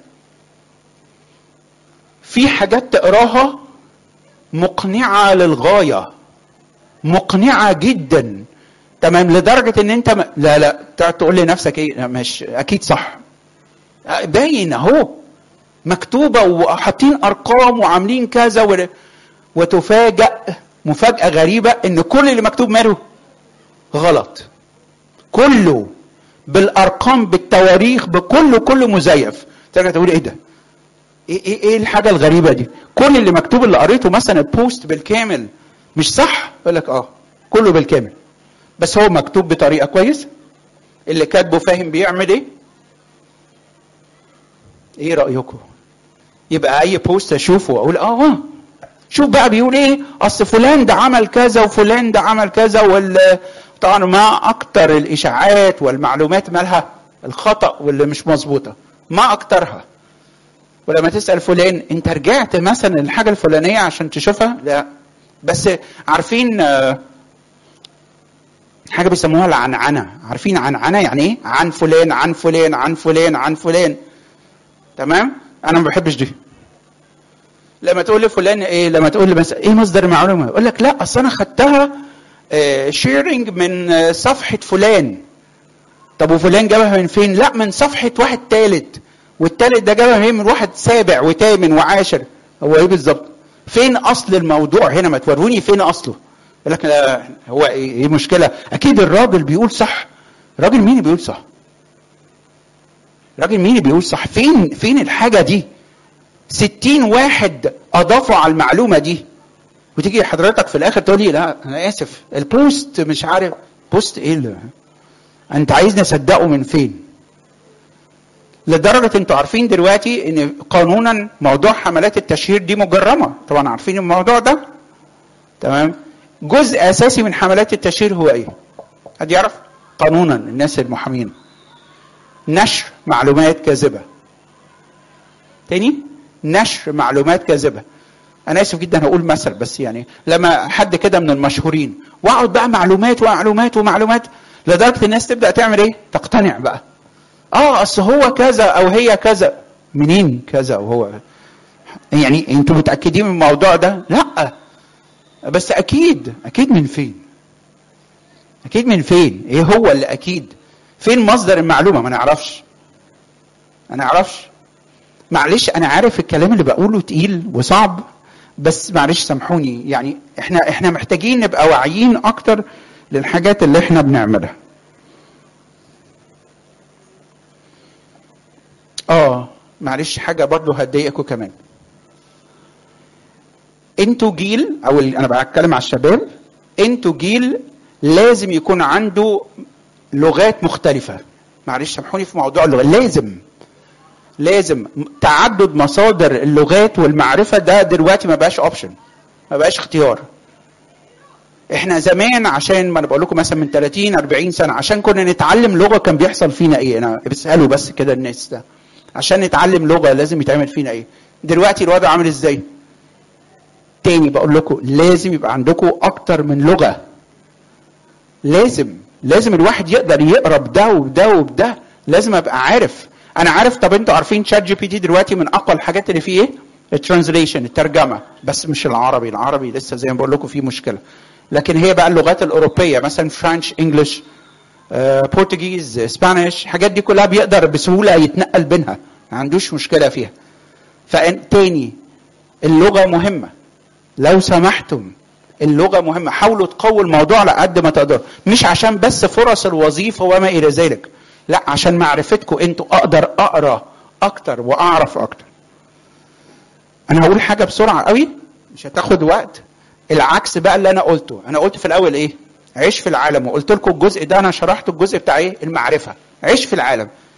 في حاجات تقراها مقنعه للغايه مقنعه جدا تمام لدرجه ان انت م... لا لا تقعد تقول لنفسك ايه لا مش اكيد صح باين اهو مكتوبه وحاطين ارقام وعاملين كذا و... وتفاجأ مفاجأة غريبة ان كل اللي مكتوب ماله غلط كله بالارقام بالتواريخ بكله كله مزيف ترجع تقول ايه ده ايه ايه ايه الحاجه الغريبه دي كل اللي مكتوب اللي قريته مثلا البوست بالكامل مش صح يقول لك اه كله بالكامل بس هو مكتوب بطريقه كويسه اللي كاتبه فاهم بيعمل ايه ايه رايكم يبقى اي بوست اشوفه واقول اه اه شوف بقى بيقول ايه اصل فلان ده عمل كذا وفلان ده عمل كذا وال طبعا ما اكتر الاشاعات والمعلومات مالها الخطا واللي مش مظبوطه ما اكترها ولما تسال فلان انت رجعت مثلا الحاجه الفلانيه عشان تشوفها لا بس عارفين حاجه بيسموها العنعنه عارفين عنعنه يعني ايه عن فلان عن فلان عن فلان عن فلان تمام انا ما بحبش دي لما تقول لفلان ايه لما تقول لي مثلا ايه مصدر المعلومه يقول لك لا اصل انا خدتها شيرنج من صفحه فلان طب وفلان جابها من فين لا من صفحه واحد ثالث والثالث ده جابها من واحد سابع وثامن وعاشر هو ايه بالظبط فين اصل الموضوع هنا ما توروني فين اصله يقول لك لا هو ايه, إيه مشكله اكيد الراجل بيقول صح راجل مين بيقول صح راجل مين بيقول صح فين فين الحاجه دي ستين واحد اضافوا على المعلومه دي وتيجي حضرتك في الاخر تقول لي لا انا اسف البوست مش عارف بوست ايه اللي انت عايزني اصدقه من فين لدرجه انتوا عارفين دلوقتي ان قانونا موضوع حملات التشهير دي مجرمه طبعا عارفين الموضوع ده تمام جزء اساسي من حملات التشهير هو ايه حد يعرف قانونا الناس المحامين نشر معلومات كاذبه تاني نشر معلومات كاذبه انا اسف جدا هقول مثل بس يعني لما حد كده من المشهورين واقعد بقى معلومات ومعلومات ومعلومات لدرجه الناس تبدا تعمل ايه تقتنع بقى اه اصل هو كذا او هي كذا منين كذا وهو يعني انتوا متاكدين من الموضوع ده لا بس اكيد اكيد من فين اكيد من فين ايه هو اللي اكيد فين مصدر المعلومه ما نعرفش ما نعرفش معلش انا عارف الكلام اللي بقوله تقيل وصعب بس معلش سامحوني يعني احنا احنا محتاجين نبقى واعيين اكتر للحاجات اللي احنا بنعملها اه معلش حاجه برضو هتضايقكم كمان انتوا جيل او انا بتكلم على الشباب انتوا جيل لازم يكون عنده لغات مختلفه معلش سامحوني في موضوع اللغه لازم لازم تعدد مصادر اللغات والمعرفه ده دلوقتي ما بقاش اوبشن ما بقاش اختيار احنا زمان عشان ما انا بقول لكم مثلا من 30 40 سنه عشان كنا نتعلم لغه كان بيحصل فينا ايه انا بساله بس كده الناس ده عشان نتعلم لغه لازم يتعمل فينا ايه دلوقتي الوضع عامل ازاي تاني بقول لكم لازم يبقى عندكم اكتر من لغه لازم لازم الواحد يقدر يقرا بده وبده وبده لازم ابقى عارف انا عارف طب انتوا عارفين شات جي بي تي دلوقتي من اقوى الحاجات اللي فيه ايه الترانزليشن الترجمه بس مش العربي العربي لسه زي ما بقول لكم فيه مشكله لكن هي بقى اللغات الاوروبيه مثلا فرنش انجلش بورتوجيز اسبانيش الحاجات دي كلها بيقدر بسهوله يتنقل بينها ما عندوش مشكله فيها فتاني اللغه مهمه لو سمحتم اللغة مهمة حاولوا تقووا الموضوع على قد ما تقدروا مش عشان بس فرص الوظيفة وما إلى ذلك لا عشان معرفتكم انتوا اقدر اقرا اكتر واعرف اكتر انا هقول حاجه بسرعه قوي مش هتاخد وقت العكس بقى اللي انا قلته انا قلت في الاول ايه عيش في العالم وقلت لكم الجزء ده انا شرحت الجزء بتاع ايه المعرفه عيش في العالم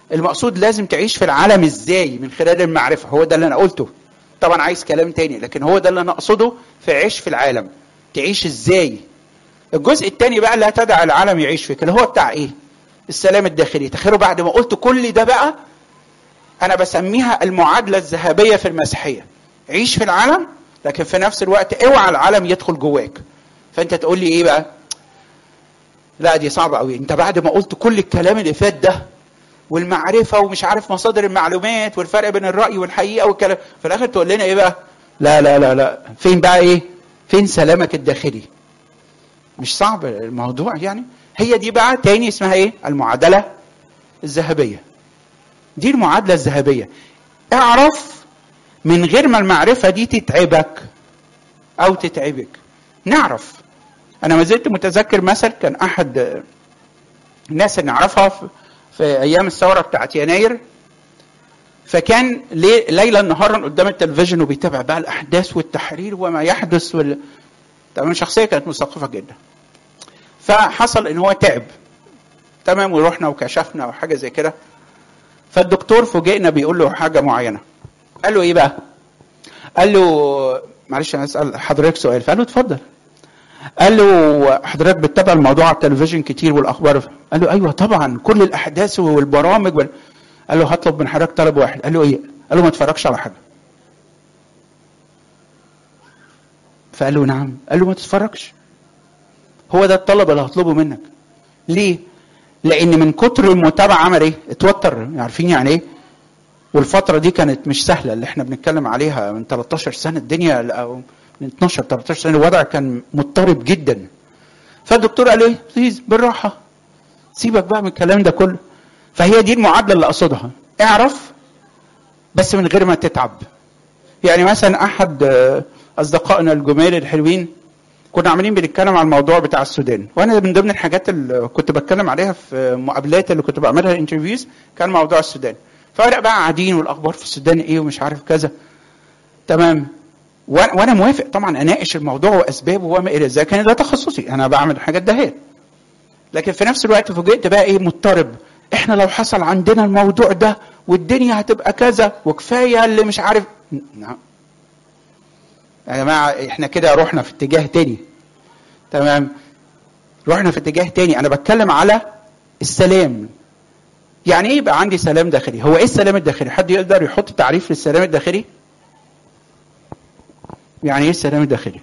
المقصود لازم تعيش في العالم ازاي من خلال المعرفه هو ده اللي انا قلته طبعا عايز كلام تاني لكن هو ده اللي انا اقصده في عيش في العالم تعيش ازاي الجزء الثاني بقى لا تدع العالم يعيش فيك اللي هو بتاع ايه السلام الداخلي تخيلوا بعد ما قلت كل ده بقى انا بسميها المعادله الذهبيه في المسيحيه عيش في العالم لكن في نفس الوقت اوعى العالم يدخل جواك فانت تقول لي ايه بقى لا دي صعبه قوي انت بعد ما قلت كل الكلام اللي فات ده والمعرفه ومش عارف مصادر المعلومات والفرق بين الراي والحقيقه والكلام في الاخر تقول لنا ايه بقى لا لا لا لا فين بقى ايه فين سلامك الداخلي مش صعب الموضوع يعني هي دي بقى تاني اسمها ايه المعادله الذهبيه دي المعادله الذهبيه اعرف من غير ما المعرفه دي تتعبك او تتعبك نعرف انا ما زلت متذكر مثل كان احد الناس اللي نعرفها في, في ايام الثوره بتاعت يناير فكان ليلا نهارا قدام التلفزيون وبيتابع بقى الاحداث والتحرير وما يحدث وال... تمام شخصيه كانت مثقفه جدا فحصل ان هو تعب تمام ورحنا وكشفنا وحاجه زي كده فالدكتور فوجئنا بيقول له حاجه معينه قال له ايه بقى قال له معلش انا اسال حضرتك سؤال فقال له اتفضل قال له حضرتك بتتابع الموضوع على التلفزيون كتير والاخبار قال له ايوه طبعا كل الاحداث والبرامج وال... قال له هطلب من حضرتك طلب واحد قال له ايه قال له ما تتفرجش على حاجه فقال له نعم قال له ما تتفرجش هو ده الطلب اللي هطلبه منك ليه لان من كتر المتابعه عمل ايه اتوتر عارفين يعني ايه والفتره دي كانت مش سهله اللي احنا بنتكلم عليها من 13 سنه الدنيا او من 12 13 سنه الوضع كان مضطرب جدا فالدكتور قال ايه بليز بالراحه سيبك بقى من الكلام ده كله فهي دي المعادله اللي اقصدها اعرف بس من غير ما تتعب يعني مثلا احد اصدقائنا الجمال الحلوين كنا عاملين بنتكلم على الموضوع بتاع السودان وانا من ضمن الحاجات اللي كنت بتكلم عليها في مقابلات اللي كنت بعملها انترفيوز كان موضوع السودان فبدا بقى قاعدين والاخبار في السودان ايه ومش عارف كذا تمام وانا موافق طبعا اناقش الموضوع واسبابه وما الى ذلك كان ده تخصصي انا بعمل الحاجات دهيت لكن في نفس الوقت فوجئت بقى ايه مضطرب احنا لو حصل عندنا الموضوع ده والدنيا هتبقى كذا وكفايه اللي مش عارف نعم يا جماعه احنا كده رحنا في اتجاه تاني تمام رحنا في اتجاه تاني انا بتكلم على السلام يعني ايه يبقى عندي سلام داخلي هو ايه السلام الداخلي حد يقدر يحط تعريف للسلام الداخلي يعني ايه السلام الداخلي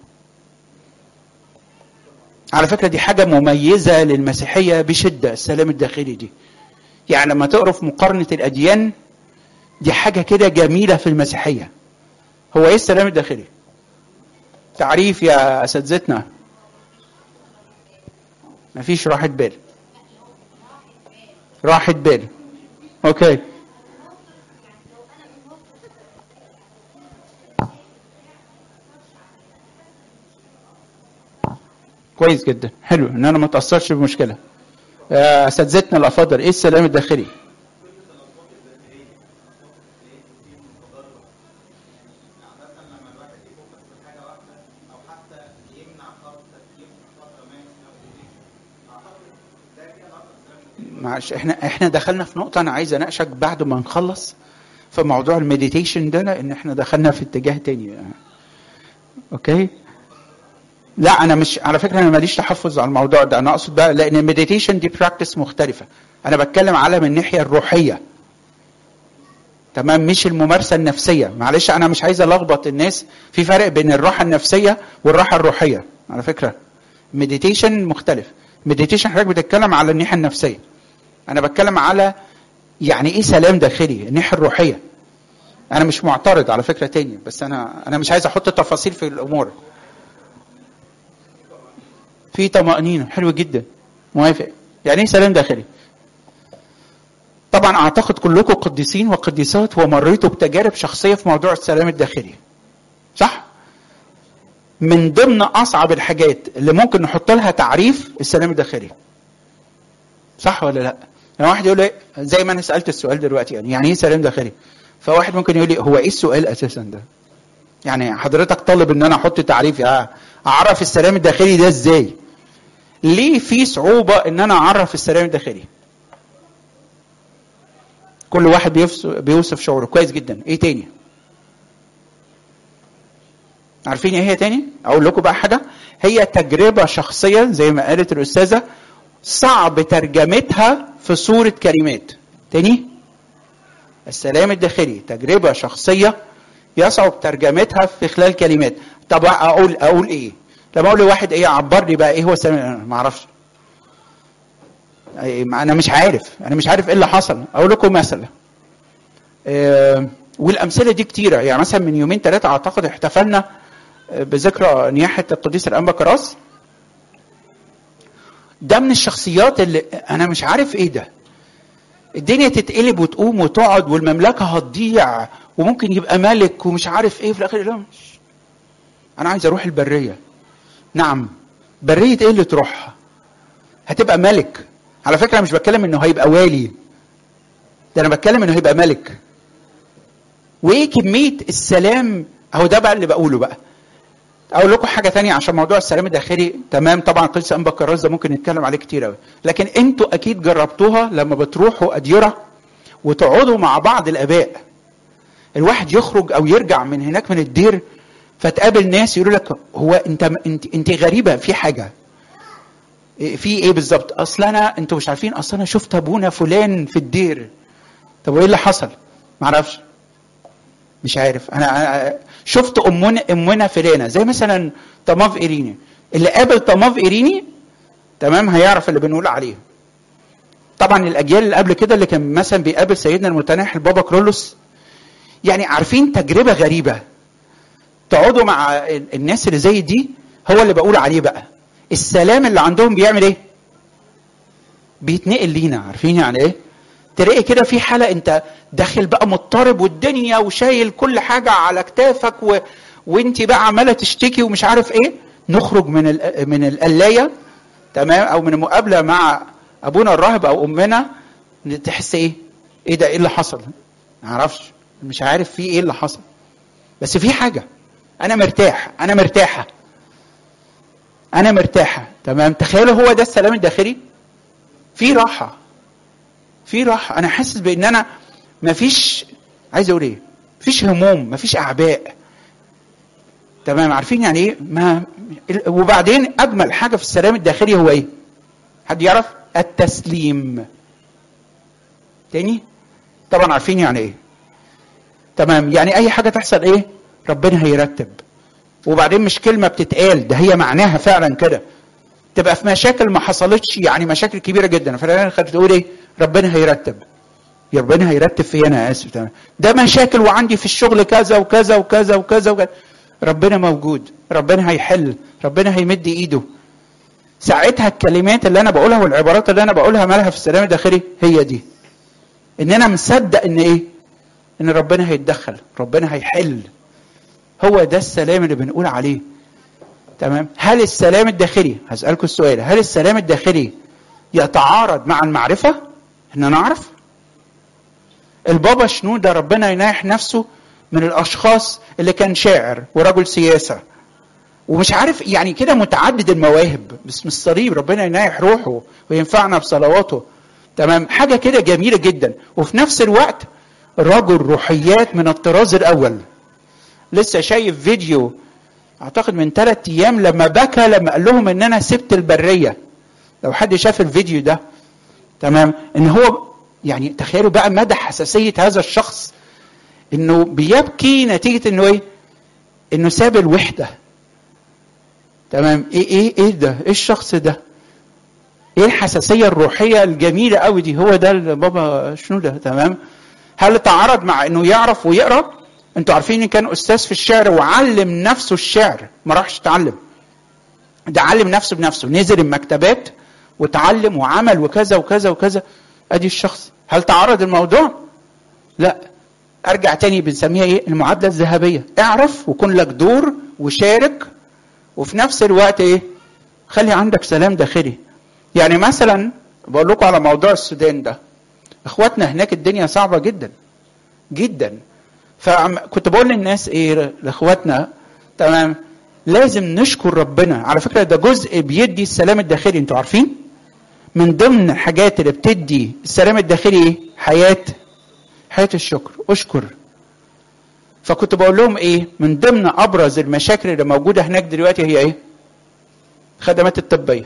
على فكره دي حاجه مميزه للمسيحيه بشده السلام الداخلي دي يعني لما تقرا في مقارنه الاديان دي حاجه كده جميله في المسيحيه هو ايه السلام الداخلي تعريف يا اساتذتنا مفيش راحه بال راحه بال اوكي كويس جدا حلو ان انا ما اتاثرش بمشكله اساتذتنا الافاضل ايه السلام الداخلي معلش احنا احنا دخلنا في نقطه انا عايز اناقشك بعد ما نخلص في موضوع المديتيشن ده لان احنا دخلنا في اتجاه تاني اوكي لا انا مش على فكره انا ماليش تحفظ على الموضوع ده انا اقصد بقى لان المديتيشن دي براكتس مختلفه انا بتكلم على من الناحيه الروحيه تمام مش الممارسه النفسيه معلش انا مش عايز الخبط الناس في فرق بين الراحه النفسيه والراحه الروحيه على فكره مديتيشن مختلف مديتيشن حضرتك بتتكلم على الناحيه النفسيه انا بتكلم على يعني ايه سلام داخلي الناحيه الروحيه انا مش معترض على فكره تاني بس انا انا مش عايز احط تفاصيل في الامور في طمأنينة حلو جدا موافق يعني ايه سلام داخلي طبعا اعتقد كلكم قديسين وقديسات ومريتوا بتجارب شخصيه في موضوع السلام الداخلي صح من ضمن اصعب الحاجات اللي ممكن نحط لها تعريف السلام الداخلي صح ولا لا يعني واحد يقول لي زي ما انا سالت السؤال دلوقتي يعني يعني ايه سلام داخلي فواحد ممكن يقول لي هو ايه السؤال اساسا ده يعني حضرتك طالب ان انا احط تعريف يعني اعرف السلام الداخلي ده ازاي ليه في صعوبة ان انا اعرف السلام الداخلي كل واحد بيوصف, بيوصف شعوره كويس جدا ايه تاني عارفين ايه هي تاني اقول لكم بقى حاجه هي تجربه شخصيه زي ما قالت الاستاذه صعب ترجمتها في صوره كلمات تاني السلام الداخلي تجربه شخصيه يصعب ترجمتها في خلال كلمات طب اقول اقول ايه لما اقول لواحد ايه عبر لي بقى ايه هو السلام ما اعرفش انا مش عارف انا مش عارف ايه اللي حصل اقول لكم مثلا أه والامثله دي كتيره يعني مثلا من يومين ثلاثه اعتقد احتفلنا بذكرى نياحه القديس الانبا كراس ده من الشخصيات اللي انا مش عارف ايه ده الدنيا تتقلب وتقوم وتقعد والمملكه هتضيع وممكن يبقى ملك ومش عارف ايه في الاخر لا مش انا عايز اروح البريه نعم بريه ايه اللي تروحها هتبقى ملك على فكره انا مش بتكلم انه هيبقى والي ده انا بتكلم انه هيبقى ملك وايه كميه السلام اهو ده بقى اللي بقوله بقى اقول لكم حاجه تانية عشان موضوع السلام الداخلي تمام طبعا قصه انبا كراس ده ممكن نتكلم عليه كتير قوي لكن انتوا اكيد جربتوها لما بتروحوا اديره وتقعدوا مع بعض الاباء الواحد يخرج او يرجع من هناك من الدير فتقابل ناس يقولوا لك هو انت انت انت غريبه في حاجه في ايه بالظبط اصل انا انتوا مش عارفين اصل انا شفت ابونا فلان في الدير طب وايه اللي حصل ما اعرفش مش عارف انا شفت امنا امنا فلانه زي مثلا طماف ايريني اللي قابل طماف ايريني تمام هيعرف اللي بنقول عليه طبعا الاجيال اللي قبل كده اللي كان مثلا بيقابل سيدنا المتناحي البابا كرولوس يعني عارفين تجربه غريبه تقعدوا مع الناس اللي زي دي هو اللي بقول عليه بقى السلام اللي عندهم بيعمل ايه بيتنقل لينا عارفين يعني ايه تلاقي كده في حاله انت داخل بقى مضطرب والدنيا وشايل كل حاجه على كتافك و... وانت بقى عماله تشتكي ومش عارف ايه نخرج من ال... من القلايه تمام او من المقابله مع ابونا الراهب او امنا تحس ايه ايه ده ايه اللي حصل ما اعرفش مش عارف في ايه اللي حصل بس في حاجه انا مرتاح انا مرتاحه انا مرتاحه تمام تخيلوا هو ده السلام الداخلي في راحه في راحه انا حاسس بان انا مفيش عايز اقول ايه مفيش هموم مفيش اعباء تمام عارفين يعني ايه ما وبعدين اجمل حاجه في السلام الداخلي هو ايه حد يعرف التسليم تاني طبعا عارفين يعني ايه تمام يعني اي حاجه تحصل ايه ربنا هيرتب وبعدين مش كلمه بتتقال ده هي معناها فعلا كده تبقى في مشاكل ما حصلتش يعني مشاكل كبيره جدا فانا خدت تقول ايه ربنا هيرتب يا ربنا هيرتب في انا اسف تمام ده مشاكل وعندي في الشغل كذا وكذا وكذا وكذا وكذا ربنا موجود ربنا هيحل ربنا هيمد ايده ساعتها الكلمات اللي انا بقولها والعبارات اللي انا بقولها مالها في السلام الداخلي هي دي ان انا مصدق ان ايه ان ربنا هيتدخل ربنا هيحل هو ده السلام اللي بنقول عليه تمام هل السلام الداخلي هسألكم السؤال هل السلام الداخلي يتعارض مع المعرفة ان نعرف البابا شنودة ربنا يناح نفسه من الاشخاص اللي كان شاعر ورجل سياسة ومش عارف يعني كده متعدد المواهب باسم الصليب ربنا ينايح روحه وينفعنا بصلواته تمام حاجة كده جميلة جدا وفي نفس الوقت رجل روحيات من الطراز الأول لسه شايف فيديو اعتقد من ثلاث ايام لما بكى لما قال لهم ان انا سبت البريه لو حد شاف الفيديو ده تمام ان هو يعني تخيلوا بقى مدى حساسيه هذا الشخص انه بيبكي نتيجه انه ايه انه ساب الوحده تمام ايه ايه ايه ده ايه الشخص ده ايه الحساسيه الروحيه الجميله قوي دي هو ده بابا شنو ده تمام هل تعارض مع انه يعرف ويقرا انتوا عارفين ان كان استاذ في الشعر وعلم نفسه الشعر ما راحش اتعلم ده علم نفسه بنفسه نزل المكتبات وتعلم وعمل وكذا وكذا وكذا ادي الشخص هل تعارض الموضوع لا ارجع تاني بنسميها ايه المعادله الذهبيه اعرف وكن لك دور وشارك وفي نفس الوقت ايه خلي عندك سلام داخلي يعني مثلا بقول لكم على موضوع السودان ده اخواتنا هناك الدنيا صعبه جدا جدا فكنت بقول للناس ايه لاخواتنا تمام لازم نشكر ربنا على فكره ده جزء بيدي السلام الداخلي انتوا عارفين من ضمن الحاجات اللي بتدي السلام الداخلي ايه حياه حياه الشكر اشكر فكنت بقول لهم ايه من ضمن ابرز المشاكل اللي موجوده هناك دلوقتي هي ايه خدمات الطبيه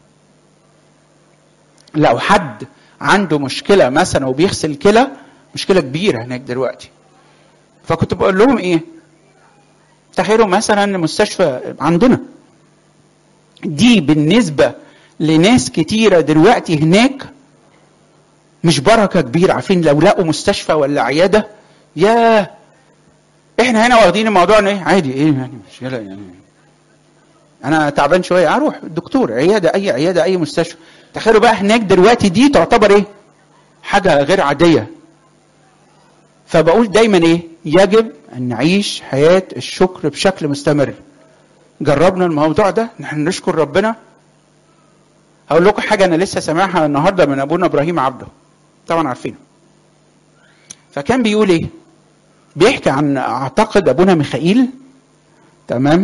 لو حد عنده مشكله مثلا وبيغسل كلى مشكله كبيره هناك دلوقتي فكنت بقول لهم ايه تخيلوا مثلا مستشفى عندنا دي بالنسبه لناس كتيره دلوقتي هناك مش بركه كبيره عارفين لو لقوا مستشفى ولا عياده ياه احنا هنا واخدين الموضوع ان ايه عادي ايه يعني مشكله يعني انا تعبان شويه اروح الدكتور عياده اي عياده اي مستشفى تخيلوا بقى هناك دلوقتي دي تعتبر ايه حاجه غير عاديه فبقول دايما ايه يجب ان نعيش حياه الشكر بشكل مستمر جربنا الموضوع ده نحن نشكر ربنا هقول لكم حاجه انا لسه سامعها النهارده من ابونا ابراهيم عبده طبعا عارفينه فكان بيقول ايه بيحكي عن اعتقد ابونا ميخائيل تمام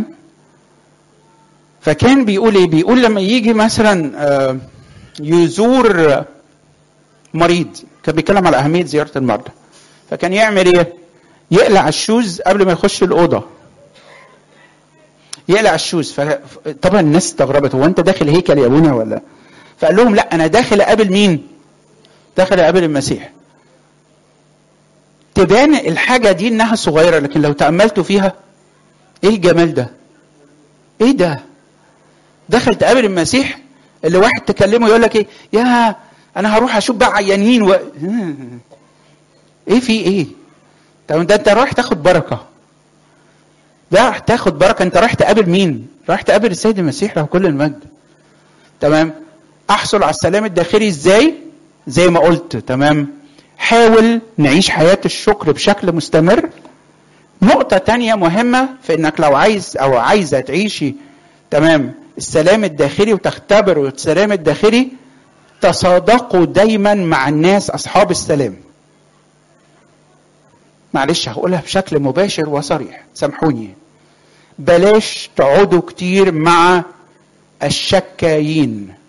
فكان بيقول ايه بيقول لما يجي مثلا آه، يزور مريض كان بيتكلم على اهميه زياره المرضى فكان يعمل ايه يقلع الشوز قبل ما يخش الاوضه يقلع الشوز فطبعا الناس استغربت هو انت داخل هيكل يا ابونا ولا فقال لهم لا انا داخل اقابل مين داخل اقابل المسيح تبان الحاجة دي انها صغيرة لكن لو تأملتوا فيها ايه الجمال ده ايه ده دخل تقابل المسيح اللي واحد تكلمه يقول لك ايه يا انا هروح اشوف بقى عيانين و... ايه في ايه طب ده انت رايح تاخد بركه ده رايح تاخد بركه انت رايح تقابل مين رايح تقابل السيد المسيح له كل المجد تمام احصل على السلام الداخلي ازاي زي ما قلت تمام حاول نعيش حياة الشكر بشكل مستمر نقطة تانية مهمة في انك لو عايز او عايزة تعيشي تمام السلام الداخلي وتختبروا السلام الداخلي تصادقوا دايما مع الناس اصحاب السلام معلش هقولها بشكل مباشر وصريح سامحوني بلاش تقعدوا كتير مع الشكايين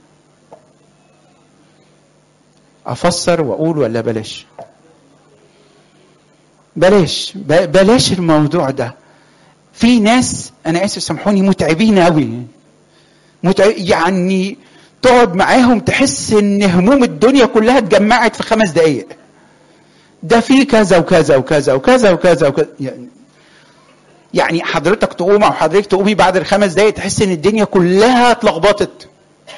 افسر واقول ولا بلاش بلاش بلاش الموضوع ده في ناس انا اسف سامحوني متعبين قوي متعب يعني تقعد معاهم تحس ان هموم الدنيا كلها اتجمعت في خمس دقايق ده في كذا وكذا وكذا وكذا وكذا وكذا يعني يعني حضرتك تقوم او حضرتك تقومي بعد الخمس دقايق تحس ان الدنيا كلها اتلخبطت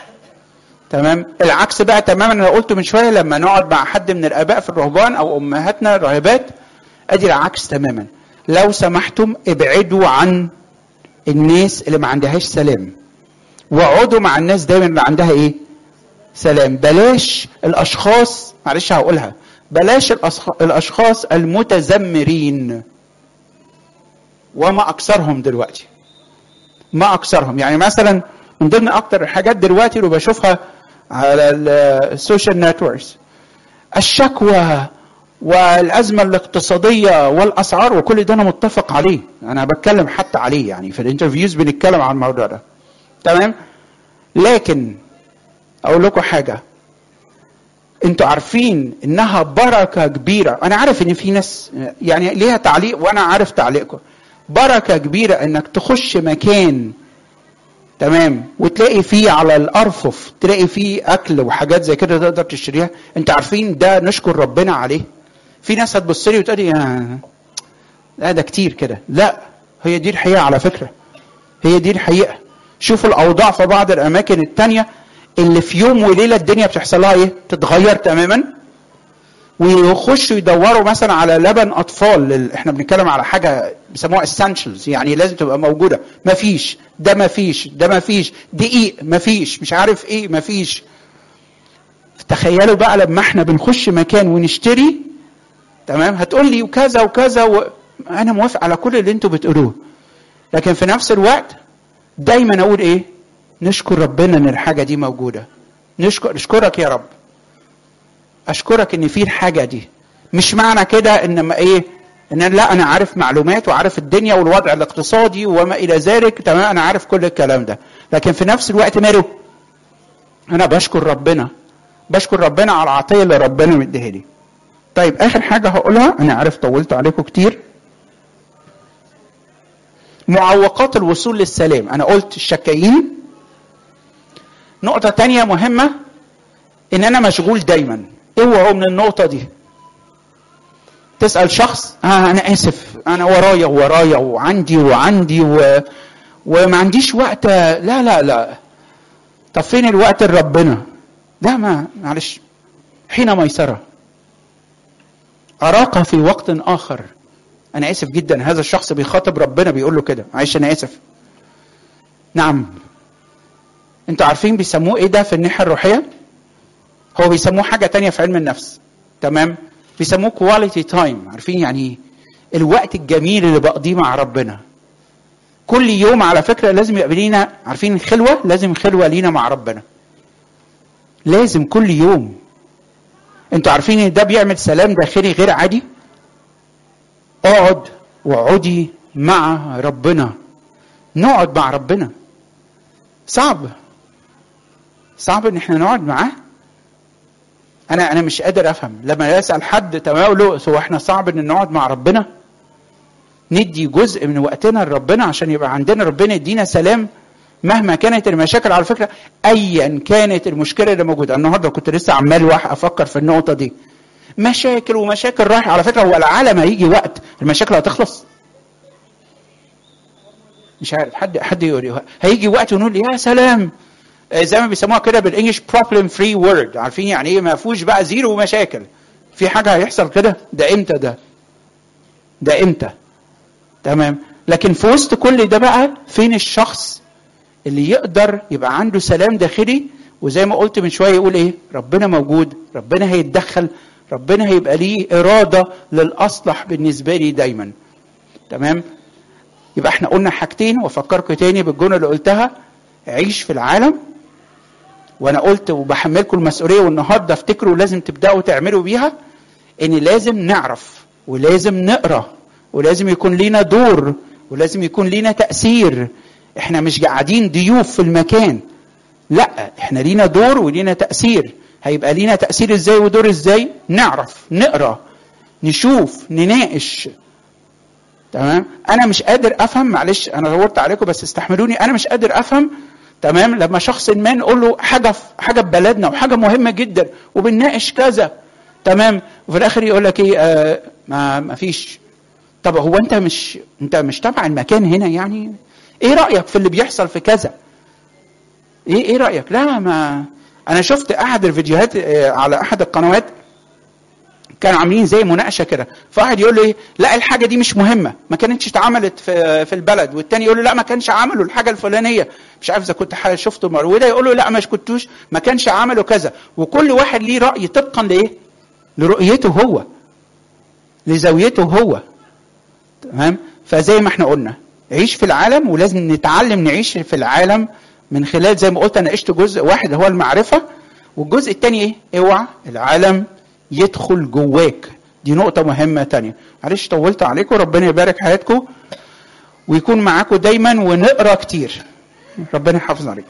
تمام العكس بقى تماما انا قلته من شويه لما نقعد مع حد من الاباء في الرهبان او امهاتنا الراهبات ادي العكس تماما لو سمحتم ابعدوا عن الناس اللي ما عندهاش سلام واقعدوا مع الناس دايما اللي عندها ايه سلام بلاش الاشخاص معلش هقولها بلاش الاشخاص المتذمرين وما اكثرهم دلوقتي ما اكثرهم يعني مثلا من ضمن اكتر الحاجات دلوقتي اللي بشوفها على السوشيال نتوركس الشكوى والازمه الاقتصاديه والاسعار وكل ده انا متفق عليه انا بتكلم حتى عليه يعني في الانترفيوز بنتكلم عن الموضوع ده تمام لكن اقول لكم حاجه انتوا عارفين انها بركه كبيره انا عارف ان في ناس يعني ليها تعليق وانا عارف تعليقكم بركه كبيره انك تخش مكان تمام وتلاقي فيه على الارفف تلاقي فيه اكل وحاجات زي كده تقدر تشتريها انت عارفين ده نشكر ربنا عليه في ناس هتبص لي وتقول لي لا ده كتير كده لا هي دي الحقيقه على فكره هي دي الحقيقه شوفوا الاوضاع في بعض الاماكن التانية اللي في يوم وليله الدنيا بتحصل لها ايه تتغير تماما ويخشوا يدوروا مثلا على لبن اطفال لل... احنا بنتكلم على حاجه بيسموها essentials يعني لازم تبقى موجوده مفيش ده مفيش ده مفيش دقيق مفيش مش عارف ايه مفيش تخيلوا بقى لما احنا بنخش مكان ونشتري تمام هتقول لي وكذا وكذا و... انا موافق على كل اللي انتوا بتقولوه لكن في نفس الوقت دايما اقول ايه نشكر ربنا ان الحاجه دي موجوده نشكر نشكرك يا رب اشكرك ان في الحاجه دي مش معنى كده ان ما ايه ان لا انا عارف معلومات وعارف الدنيا والوضع الاقتصادي وما الى ذلك تمام انا عارف كل الكلام ده لكن في نفس الوقت ماله انا بشكر ربنا بشكر ربنا على العطيه اللي ربنا مديها لي طيب اخر حاجه هقولها انا عارف طولت عليكم كتير معوقات الوصول للسلام انا قلت الشكايين نقطة تانية مهمة ان انا مشغول دايما اوعوا من النقطة دي تسأل شخص آه انا اسف انا ورايا ورايا وعندي وعندي و... وما عنديش وقت لا لا لا طب فين الوقت لربنا لا ما معلش حين ميسرة أراك في وقت آخر أنا آسف جدا هذا الشخص بيخاطب ربنا بيقول له كده معلش أنا آسف نعم انتوا عارفين بيسموه ايه ده في الناحيه الروحيه هو بيسموه حاجه تانية في علم النفس تمام بيسموه كواليتي تايم عارفين يعني ايه الوقت الجميل اللي بقضيه مع ربنا كل يوم على فكره لازم يبقى لينا عارفين خلوه لازم خلوه لينا مع ربنا لازم كل يوم انتوا عارفين ان ده بيعمل سلام داخلي غير عادي اقعد واقعدي مع ربنا نقعد مع ربنا صعب صعب ان احنا نقعد معاه انا انا مش قادر افهم لما يسال حد تمام اقول له هو احنا صعب ان نقعد مع ربنا ندي جزء من وقتنا لربنا عشان يبقى عندنا ربنا يدينا سلام مهما كانت المشاكل على فكره ايا كانت المشكله اللي موجوده النهارده كنت لسه عمال واحد افكر في النقطه دي مشاكل ومشاكل رايح على فكره هو العالم هيجي وقت المشاكل هتخلص مش عارف حد حد يقول هيجي وقت ونقول يا سلام زي ما بيسموها كده بالانجلش بروبلم فري وورد عارفين يعني ايه ما فيهوش بقى زيرو مشاكل في حاجه هيحصل كده ده امتى ده ده امتى تمام لكن في وسط كل ده بقى فين الشخص اللي يقدر يبقى عنده سلام داخلي وزي ما قلت من شويه يقول ايه ربنا موجود ربنا هيتدخل ربنا هيبقى ليه اراده للاصلح بالنسبه لي دايما تمام يبقى احنا قلنا حاجتين وافكركم تاني بالجمله اللي قلتها عيش في العالم وانا قلت وبحملكم المسؤوليه والنهارده افتكروا لازم تبداوا تعملوا بيها ان لازم نعرف ولازم نقرا ولازم يكون لينا دور ولازم يكون لينا تاثير احنا مش قاعدين ضيوف في المكان لا احنا لينا دور ولينا تاثير هيبقى لينا تاثير ازاي ودور ازاي نعرف نقرا نشوف نناقش تمام انا مش قادر افهم معلش انا دورت عليكم بس استحملوني انا مش قادر افهم تمام لما شخص ما نقول له حاجه في حاجه في بلدنا وحاجه مهمه جدا وبنناقش كذا تمام وفي الاخر يقول لك ايه آه ما ما فيش طب هو انت مش انت مش تبع المكان هنا يعني ايه رايك في اللي بيحصل في كذا ايه ايه رايك لا ما انا شفت احد الفيديوهات آه على احد القنوات كانوا عاملين زي مناقشه كده فواحد يقول له ايه لا الحاجه دي مش مهمه ما كانتش اتعملت في في البلد والتاني يقول له لا ما كانش عملوا الحاجه الفلانيه مش عارف اذا كنت شفته مره وده يقول له لا مش كنتوش ما كانش عملوا كذا وكل واحد ليه راي طبقا لايه لرؤيته هو لزاويته هو تمام فزي ما احنا قلنا عيش في العالم ولازم نتعلم نعيش في العالم من خلال زي ما قلت انا عشت جزء واحد هو المعرفه والجزء الثاني ايه اوعى العالم يدخل جواك دي نقطة مهمة تانية معلش طولت عليكم ربنا يبارك حياتكم ويكون معاكم دايما ونقرا كتير ربنا يحافظ عليكم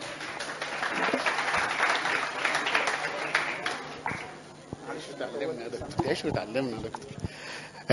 تعيش وتعلمنا يا دكتور